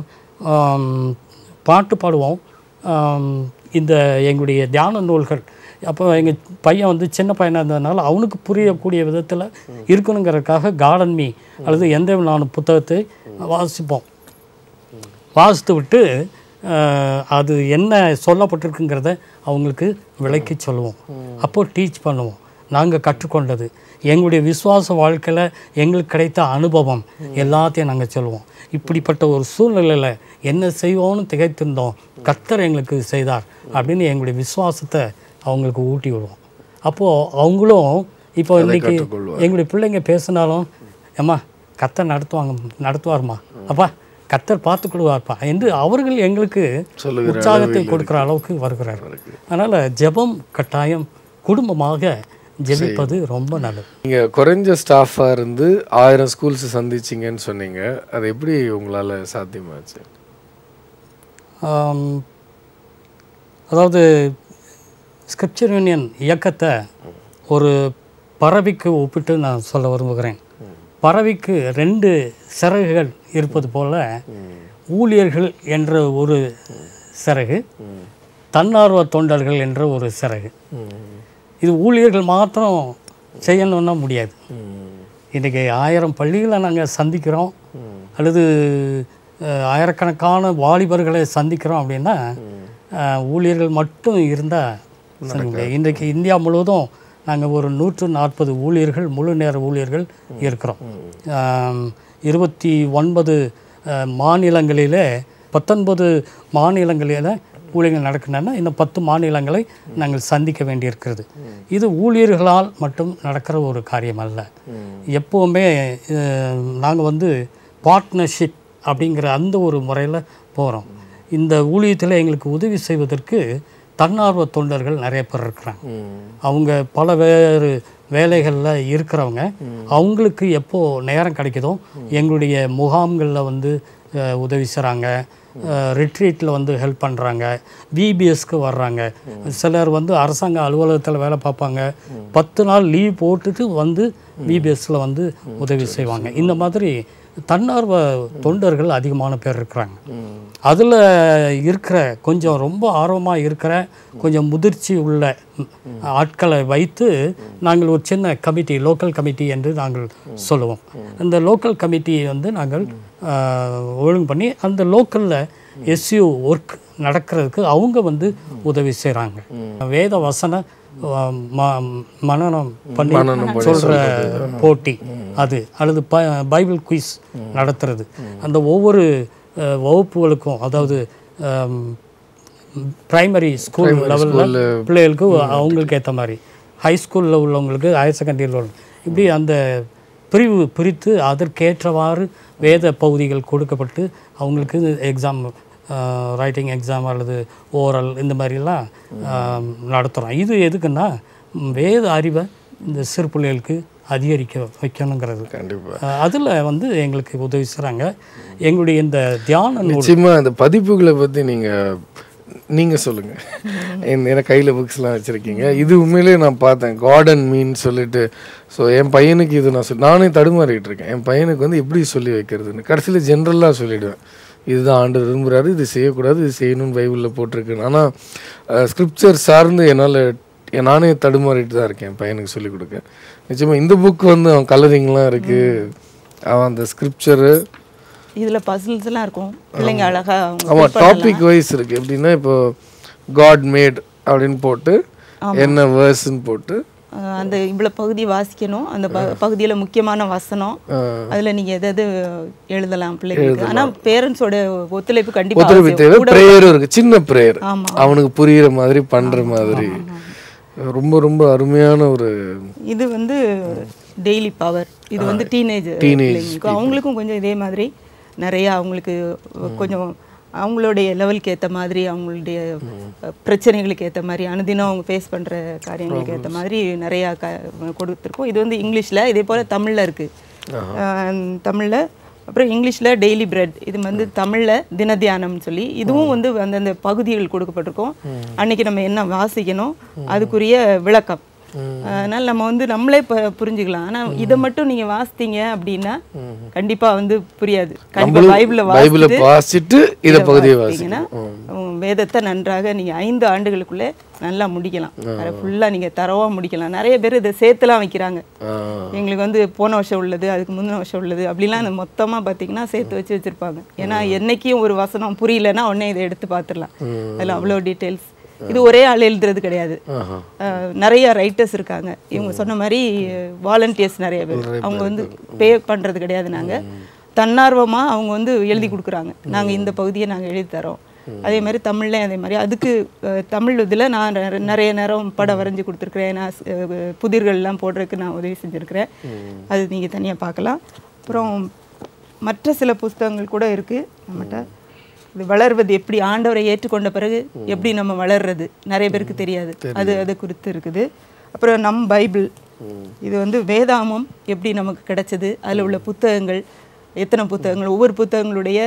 பாட்டு பாடுவோம் ஆம், இந்த எங்களுடைய தியான நூல்கள் அப்போ எங்கள் பையன் வந்து சின்ன பையனாக இருந்ததுனால அவனுக்கு புரியக்கூடிய விதத்தில் இருக்கணுங்கிறதுக்காக கார்டன் மீ அல்லது எந்த நான் புத்தகத்தை வாசிப்போம் வாசித்து விட்டு அஹ், அது என்ன சொல்லப்பட்டிருக்குங்கிறத அவங்களுக்கு விளக்கி சொல்லுவோம் அப்போ டீச் பண்ணுவோம் நாங்கள் கற்றுக்கொண்டது எங்களுடைய விசுவாச வாழ்க்கையில் எங்களுக்கு கிடைத்த அனுபவம் எல்லாத்தையும் நாங்கள் சொல்லுவோம் இப்படிப்பட்ட ஒரு சூழ்நிலையில் என்ன செய்வோம்னு திகைத்திருந்தோம் கர்த்தர் எங்களுக்கு செய்தார் அப்படின்னு எங்களுடைய விசுவாசத்தை அவங்களுக்கு ஊட்டி விடுவோம் அப்போது அவங்களும் இப்போ இன்னைக்கு எங்களுடைய பிள்ளைங்க பேசினாலும் ஏம்மா கர்த்தர் நடத்துவாங்க நடத்துவார்மா அப்பா கர்த்தர் பார்த்துக்கொள்வார்ப்பா என்று அவர்கள் எங்களுக்கு உற்சாகத்தை கொடுக்குற அளவுக்கு வருகிறார் அதனால் ஜெபம் கட்டாயம் குடும்பமாக ஜெபிப்பது ரொம்ப நல்லது நீங்கள் குறைஞ்ச ஸ்டாஃபாக இருந்து ஆயிரம் ஸ்கூல்ஸ் சந்திச்சிங்கன்னு சொன்னீங்க அது எப்படி உங்களால் சாத்தியமாச்சு ஆம், அதாவது ஸ்கிரிப்சர் யூனியன் இயக்கத்தை ஒரு பறவைக்கு ஒப்பிட்டு நான் சொல்ல விரும்புகிறேன் பறவைக்கு ரெண்டு சிறகுகள் இருப்பது போல ஊழியர்கள் என்ற ஒரு சிறகு தன்னார்வ தொண்டர்கள் என்ற ஒரு சிறகு இது ஊழியர்கள் மாத்திரம் செய்யணும்னா முடியாது இன்றைக்கி ஆயிரம் பள்ளிகளை நாங்கள் சந்திக்கிறோம் அல்லது அஹ், ஆயிரக்கணக்கான வாலிபர்களை சந்திக்கிறோம் அப்படின்னா அஹ், ஊழியர்கள் மட்டும் இருந்தால் செய்ய முடியாது இன்றைக்கு இந்தியா முழுவதும் நாங்கள் ஒரு நூற்று நாற்பது ஊழியர்கள் முழு நேர ஊழியர்கள் இருக்கிறோம் ஆம், இருபத்தி ஒன்பது அஹ், மாநிலங்களிலே பத்தொன்பது மாநிலங்களில் ஊழியர்கள் நடக்கின்றன இன்னும் பத்து மாநிலங்களை நாங்கள் சந்திக்க வேண்டியிருக்கிறது இது ஊழியர்களால் மட்டும் நடக்கிற ஒரு காரியம் அல்ல எப்போவுமே நாங்கள் வந்து பார்ட்னர்ஷிப் அப்படிங்கிற அந்த ஒரு முறையில் போகிறோம் இந்த ஊழியத்தில் எங்களுக்கு உதவி செய்வதற்கு தன்னார்வ தொண்டர்கள் நிறைய பேர் இருக்கிறாங்க அவங்க பல வேறு வேலைகளில் இருக்கிறவங்க அவங்களுக்கு எப்போ நேரம் கிடைக்குதோ எங்களுடைய முகாம்களில் வந்து அஹ், உதவி செய்கிறாங்க ரிட்ரீட்டில் வந்து ஹெல்ப் பண்ணுறாங்க விபிஎஸ்க்கு வர்றாங்க சிலர் வந்து அரசாங்க அலுவலகத்தில் வேலை பார்ப்பாங்க பத்து நாள் லீவ் போட்டுட்டு வந்து விபிஎஸ்ல வந்து உதவி செய்வாங்க இந்த மாதிரி தன்னார்வ தொண்டர்கள் அதிகமான பேர் இருக்கிறாங்க அதில் இருக்கிற கொஞ்சம் ரொம்ப ஆர்வமாக இருக்கிற கொஞ்சம் முதிர்ச்சி உள்ள ம், ஆட்களை வைத்து நாங்கள் ஒரு சின்ன கமிட்டி லோக்கல் கமிட்டி என்று நாங்கள் சொல்லுவோம் இந்த லோக்கல் கமிட்டியை வந்து நாங்கள் ஆஹ், ஒழுங்கு பண்ணி அந்த லோக்கலில் எஸ்யூ ஒர்க் நடக்கிறதுக்கு அவங்க வந்து உதவி செய்கிறாங்க வேத வசன ஆஹ், ம- மனனம் பண்ணி சொல்கிற போட்டி அது அல்லது ப பைபிள் குயிஸ் நடத்துறது அந்த ஒவ்வொரு அஹ், வகுப்புகளுக்கும் அதாவது பிரைமரி ஸ்கூல் லெவலில் பிள்ளைகளுக்கு அவங்களுக்கு ஏற்ற மாதிரி ஹை ஸ்கூலில் உள்ளவங்களுக்கு ஹையர் செகண்டரியில் உள்ள இப்படி அந்த பிரிவு பிரித்து அதற்கேற்றவாறு வேத பகுதிகள் கொடுக்கப்பட்டு அவங்களுக்கு எக்ஸாம் ரைட்டிங் எக்ஸாம் அல்லது ஓரல் இந்த மாதிரிலாம் நடத்துகிறோம் இது எதுக்குன்னா ம், வேத அறிவை இந்த சிறு பிள்ளைகளுக்கு அதிகரிக்க வைக்கணுங்கிறது கண்டிப்பாக அதில் வந்து எங்களுக்கு உதவி செய்கிறாங்க எங்களுடைய இந்த தியான நூல் நிச்சயமா அந்த பதிப்புகளை பற்றி நீங்கள் நீங்கள் சொல்லுங்கள் ஏன்னா கையில் புக்ஸ்லாம் வச்சுருக்கீங்க இது உண்மையிலேயே நான் பார்த்தேன் கார்டன் மீன் சொல்லிட்டு ஸோ என் பையனுக்கு இது நான் சொல் நானே தடுமாறிட்டு இருக்கேன் என் பையனுக்கு வந்து எப்படி சொல்லி வைக்கிறதுன்னு கடைசியில் ஜென்ரலாக சொல்லிடுவேன் இதுதான் ஆண்டு விரும்புகிறாரு இது செய்யக்கூடாது இது செய்யணும்னு பைபிளில் போட்டிருக்கு ஆனால் ஸ்கிரிப்சர் சார்ந்து என்னால் நானே தடுமாறிட்டு தான் இருக்கேன் என் பையனுக்கு சொல்லிக் கொடுக்க நிச்சயமாக இந்த புக் வந்து அவன் கலரிங்லாம் இருக்குது அவன் அந்த ஸ்கிரிப்சரு இதுல பசில்ஸ் எல்லாம் இருக்கும் பிள்ளைங்க அழகா அவங்க ஆமா fill பண்ணலாம். டாபிக் வைஸ் இருக்கு எப்படின்னா இப்போ காட் மேட் அப்படின்னு போட்டு என்ன வேர்ஸ்ன்னு போட்டு அஹ் அந்த இவ்வளவு பகுதி வாசிக்கணும் அந்த ப- பகுதியில முக்கியமான வசனம் அதுல நீங்க எது எது எழுதலாம் பிள்ளைங்களுக்கு ஆனா பேரண்ட்ஸோட ஒத்துழைப்பு கண்டிப்பா ஒத்துழைப்பு அவசியம். தேவை கூட- ப்ரேயரும் இருக்கு சின்ன ப்ரேயர் ஆமா. அவனுக்கு புரியுற மாதிரி பண்ற மாதிரி ரொம்ப ரொம்ப அருமையான ஒரு இது வந்து டெய்லி பவர் இது வந்து டீனேஜ் பிள்ளைங்களுக்கும் அவங்களுக்கும் கொஞ்சம் இதே மாதிரி நிறைய அவங்களுக்கு கொஞ்சம் அவங்களுடைய லெவலுக்கு ஏற்ற மாதிரி அவங்களுடைய அஹ், பிரச்சனைகளுக்கு ஏற்ற மாதிரி அனுதினம் அவங்க ஃபேஸ் பண்ணுற காரியங்களுக்கு ஏற்ற மாதிரி நிறையா க கொடுத்துருக்கோம் இது வந்து இங்கிலீஷில் இதே போல் தமிழில் இருக்குது தமிழில் அப்புறம் இங்கிலீஷில் டெய்லி பிரெட் இது வந்து தமிழில் தினத்தியானம்னு சொல்லி இதுவும் வந்து அந்தந்த பகுதிகள் கொடுக்கப்பட்டிருக்கும் அன்னைக்கு நம்ம என்ன வாசிக்கணும் அதுக்குரிய விளக்கம் அதனால நம்ம வந்து நம்மளே ப- புரிஞ்சுக்கலாம் ஆனா இதை மட்டும் நீங்க வாசித்தீங்க அப்படின்னா கண்டிப்பா வந்து புரியாது கண்டிப்பா பைபிள பைபிளை வாசித்து வாசிட்டு இதை இதை பகுதியை வாசித்தீங்கன்னா, உம், வேதத்தை நன்றாக நீங்க ஐந்து ஆண்டுகளுக்குள்ள நல்லா முடிக்கலாம் ஃபுல்லா நீங்க தரவா முடிக்கலாம் நிறைய பேர் இதை சேர்த்துலாம் வைக்கிறாங்க எங்களுக்கு வந்து போன வருஷம் உள்ளது அதுக்கு முந்தின வருஷம் உள்ளது அப்படிலாம் அந்த மொத்தமா பாத்தீங்கன்னா சேர்த்து வச்சு வச்சிருப்பாங்க ஏன்னா என்னைக்கும் ஒரு வசனம் புரியலன்னா உடனே இதை எடுத்து பார்த்துடலாம் அதுல அவ்வளோ டீட்டெயில்ஸ் இது ஒரே ஆள் எழுதுறது கிடையாது அஹ், நிறைய ரைட்டர்ஸ் இருக்காங்க இவங்க சொன்ன மாதிரி வாலண்டியர்ஸ் நிறைய பேர் அவங்க வந்து பே பண்றது கிடையாது நாங்க தன்னார்வமா அவங்க வந்து எழுதி கொடுக்குறாங்க நாங்க இந்த பகுதியை நாங்க எழுதி தரோம் அதே மாதிரி தமிழ்லையும் அதே மாதிரி அதுக்கு அஹ், தமிழ் இதில் நான் நிற- நிறைய நேரம் படம் வரைஞ்சி கொடுத்துருக்குறேன் நான் ஸ்- அஹ், புதிர்கள்லாம் போடுறதுக்கு நான் உதவி செஞ்சுருக்கிறேன் அது நீங்கள் தனியாக பார்க்கலாம் அப்புறம் மற்ற சில புஸ்தகங்கள் கூட இருக்குது நம்மகிட்ட இது வளர்வது எப்படி ஆண்டவரை ஏற்றுக்கொண்ட பிறகு எப்படி நம்ம வளர்றது நிறைய பேருக்கு தெரியாது அது அது குறித்து இருக்குது அப்புறம் நம் பைபிள் இது வந்து வேதாமம் எப்படி நமக்கு கிடைச்சது அதில் உள்ள புத்தகங்கள் எத்தனை புத்தகங்கள் ஒவ்வொரு புத்தகங்களுடைய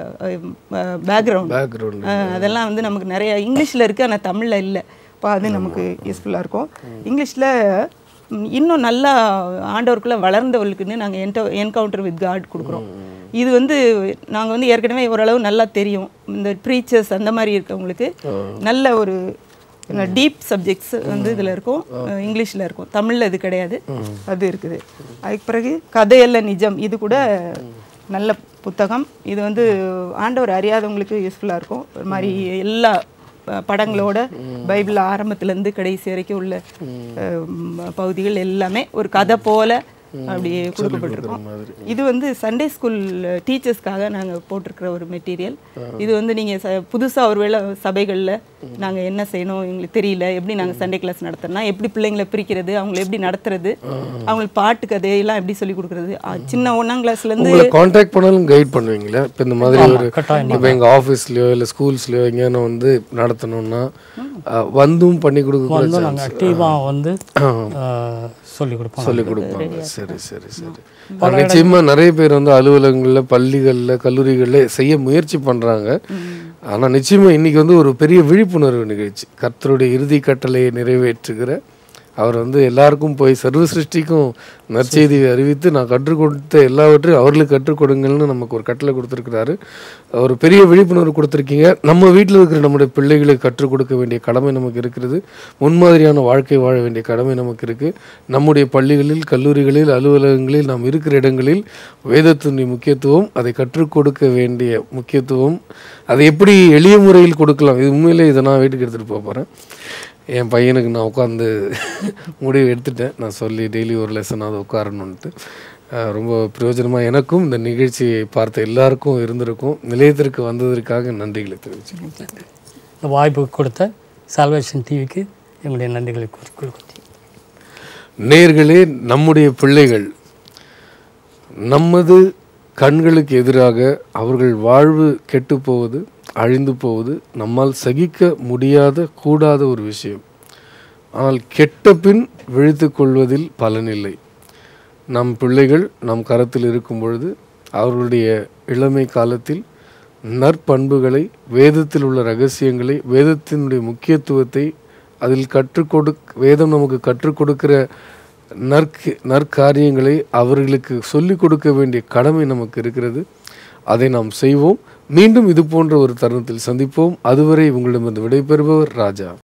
பேக்ரவுண்ட் பேக்ரவுண்ட் அதெல்லாம் வந்து நமக்கு நிறைய இங்கிலீஷில் இருக்குது ஆனால் தமிழில் இல்லை இப்போ அது நமக்கு யூஸ்ஃபுல்லாக இருக்கும் இங்கிலீஷில் இன்னும் நல்லா ஆண்டவருக்குள்ளே வளர்ந்தவர்களுக்குன்னு நாங்கள் என்ட என்கவுண்டர் வித் காட் கொடுக்குறோம் இது வந்து நாங்கள் வந்து ஏற்கனவே ஓரளவு நல்லா தெரியும் இந்த ப்ரீச்சர்ஸ் அந்த மாதிரி இருக்கவங்களுக்கு நல்ல ஒரு டீப் சப்ஜெக்ட்ஸ் வந்து இதில் இருக்கும் இங்கிலீஷில் இருக்கும் தமிழில் இது கிடையாது அது இருக்குது அதுக்கு பிறகு கதையல்ல நிஜம் இது கூட நல்ல புத்தகம் இது வந்து ஆண்டவர் அறியாதவங்களுக்கு யூஸ்ஃபுல்லாக இருக்கும் ஒரு மாதிரி எல்லா ப- படங்களோட பைபிள் ஆரம்பத்துலேருந்து கடைசி வரைக்கும் உள்ள அஹ், ம், பகுதிகள் எல்லாமே ஒரு கதை போல அப்படியே கொடுக்கப்பட்டிருக்கோம் இது வந்து சண்டே ஸ்கூல் டீச்சர்ஸ்க்காக நாங்கள் போட்டிருக்கிற ஒரு மெட்டீரியல் இது வந்து நீங்கள் ச புதுசாக ஒருவேளை சபைகளில் நாங்கள் என்ன செய்யணும் எங்களுக்கு தெரியல எப்படி நாங்கள் சண்டே கிளாஸ் நடத்துறோம்னா எப்படி பிள்ளைங்களை பிரிக்கிறது அவங்களை எப்படி நடத்துறது அவங்களுக்கு பாட்டு கதையெல்லாம் எப்படி சொல்லி கொடுக்குறது அஹ், சின்ன ஒன்றாம் கிளாஸ்லேருந்து உங்களை காண்டாக்ட் பண்ணாலும் கைட் பண்ணுவீங்களா இப்போ இந்த மாதிரி ஒரு கட்டாயமா. இப்போ எங்கள் ஆஃபீஸ்லையோ இல்லை ஸ்கூல்ஸ்லையோ எங்கேயான வந்து நடத்தணும்னா அஹ், வந்தும் பண்ணி கொடுக்க வந்து நாங்கள் டீமாக வந்து சொல்லி கொடுப்போம் சொல்லி கொடுப்பாங்க சரி சரி சரி அது நிச்சயமா நிறைய பேர் வந்து அலுவலகங்கள்ல பள்ளிகள்ல கல்லூரிகள்ல செய்ய முயற்சி பண்றாங்க ஆனா நிச்சயமா இன்னைக்கு வந்து ஒரு பெரிய விழிப்புணர்வு நிகழ்ச்சி கர்த்தருடைய இறுதி கட்டளையை நிறைவேற்றுகிற அவர் வந்து எல்லாருக்கும் போய் சர்வ சிருஷ்டிக்கும் நற்செய்தியை அறிவித்து நான் கற்றுக் கொடுத்த எல்லாவற்றையும் அவர்களுக்கு கற்றுக் கொடுங்கள்னு நமக்கு ஒரு கட்டளை கொடுத்துருக்கிறாரு ஒரு பெரிய விழிப்புணர்வு கொடுத்துருக்கீங்க நம்ம வீட்டில் இருக்கிற நம்முடைய பிள்ளைகளுக்கு கற்றுக் கொடுக்க வேண்டிய கடமை நமக்கு இருக்கிறது முன்மாதிரியான வாழ்க்கை வாழ வேண்டிய கடமை நமக்கு இருக்குது நம்முடைய பள்ளிகளில் கல்லூரிகளில் அலுவலகங்களில் நாம் இருக்கிற இடங்களில் வேதத்தினுடைய முக்கியத்துவம் அதை கற்றுக் கொடுக்க வேண்டிய முக்கியத்துவம் அதை எப்படி எளிய முறையில் கொடுக்கலாம் இது உண்மையிலே இதை நான் வீட்டுக்கு எடுத்துகிட்டு போக போகிறேன் என் பையனுக்கு நான் உட்காந்து முடிவு எடுத்துட்டேன் நான் சொல்லி டெய்லி ஒரு லெசனாவது உட்காரணுன்ட்டு அஹ் ரொம்ப பிரயோஜனமாக எனக்கும் இந்த நிகழ்ச்சியை பார்த்த எல்லாருக்கும் இருந்திருக்கும் நிலையத்திற்கு வந்ததற்காக நன்றிகளை தெரிவிச்சுக்கிறேன் இந்த வாய்ப்பு கொடுத்த சால்வேஷன் டிவிக்கு எங்களுடைய நன்றிகளை கூறி- கொடுக்கிறேன் நேர்களே நம்முடைய பிள்ளைகள் நமது கண்களுக்கு எதிராக அவர்கள் வாழ்வு கெட்டு போவது அழிந்து போவது நம்மால் சகிக்க முடியாத கூடாத ஒரு விஷயம் ஆனால் கெட்ட பின் விழித்து கொள்வதில் பலனில்லை நம் பிள்ளைகள் நம் கரத்தில் இருக்கும் பொழுது அவர்களுடைய இளமை காலத்தில் நற்பண்புகளை வேதத்தில் உள்ள ரகசியங்களை வேதத்தினுடைய முக்கியத்துவத்தை அதில் கற்றுக் கொடு வேதம் நமக்கு கற்றுக் கொடுக்கிற நற்க நற்காரியங்களை அவர்களுக்கு சொல்லிக் கொடுக்க வேண்டிய கடமை நமக்கு இருக்கிறது அதை நாம் செய்வோம் மீண்டும் இது போன்ற ஒரு தருணத்தில் சந்திப்போம் அதுவரை உங்களிடமிருந்து விடைபெறுபவர் ராஜா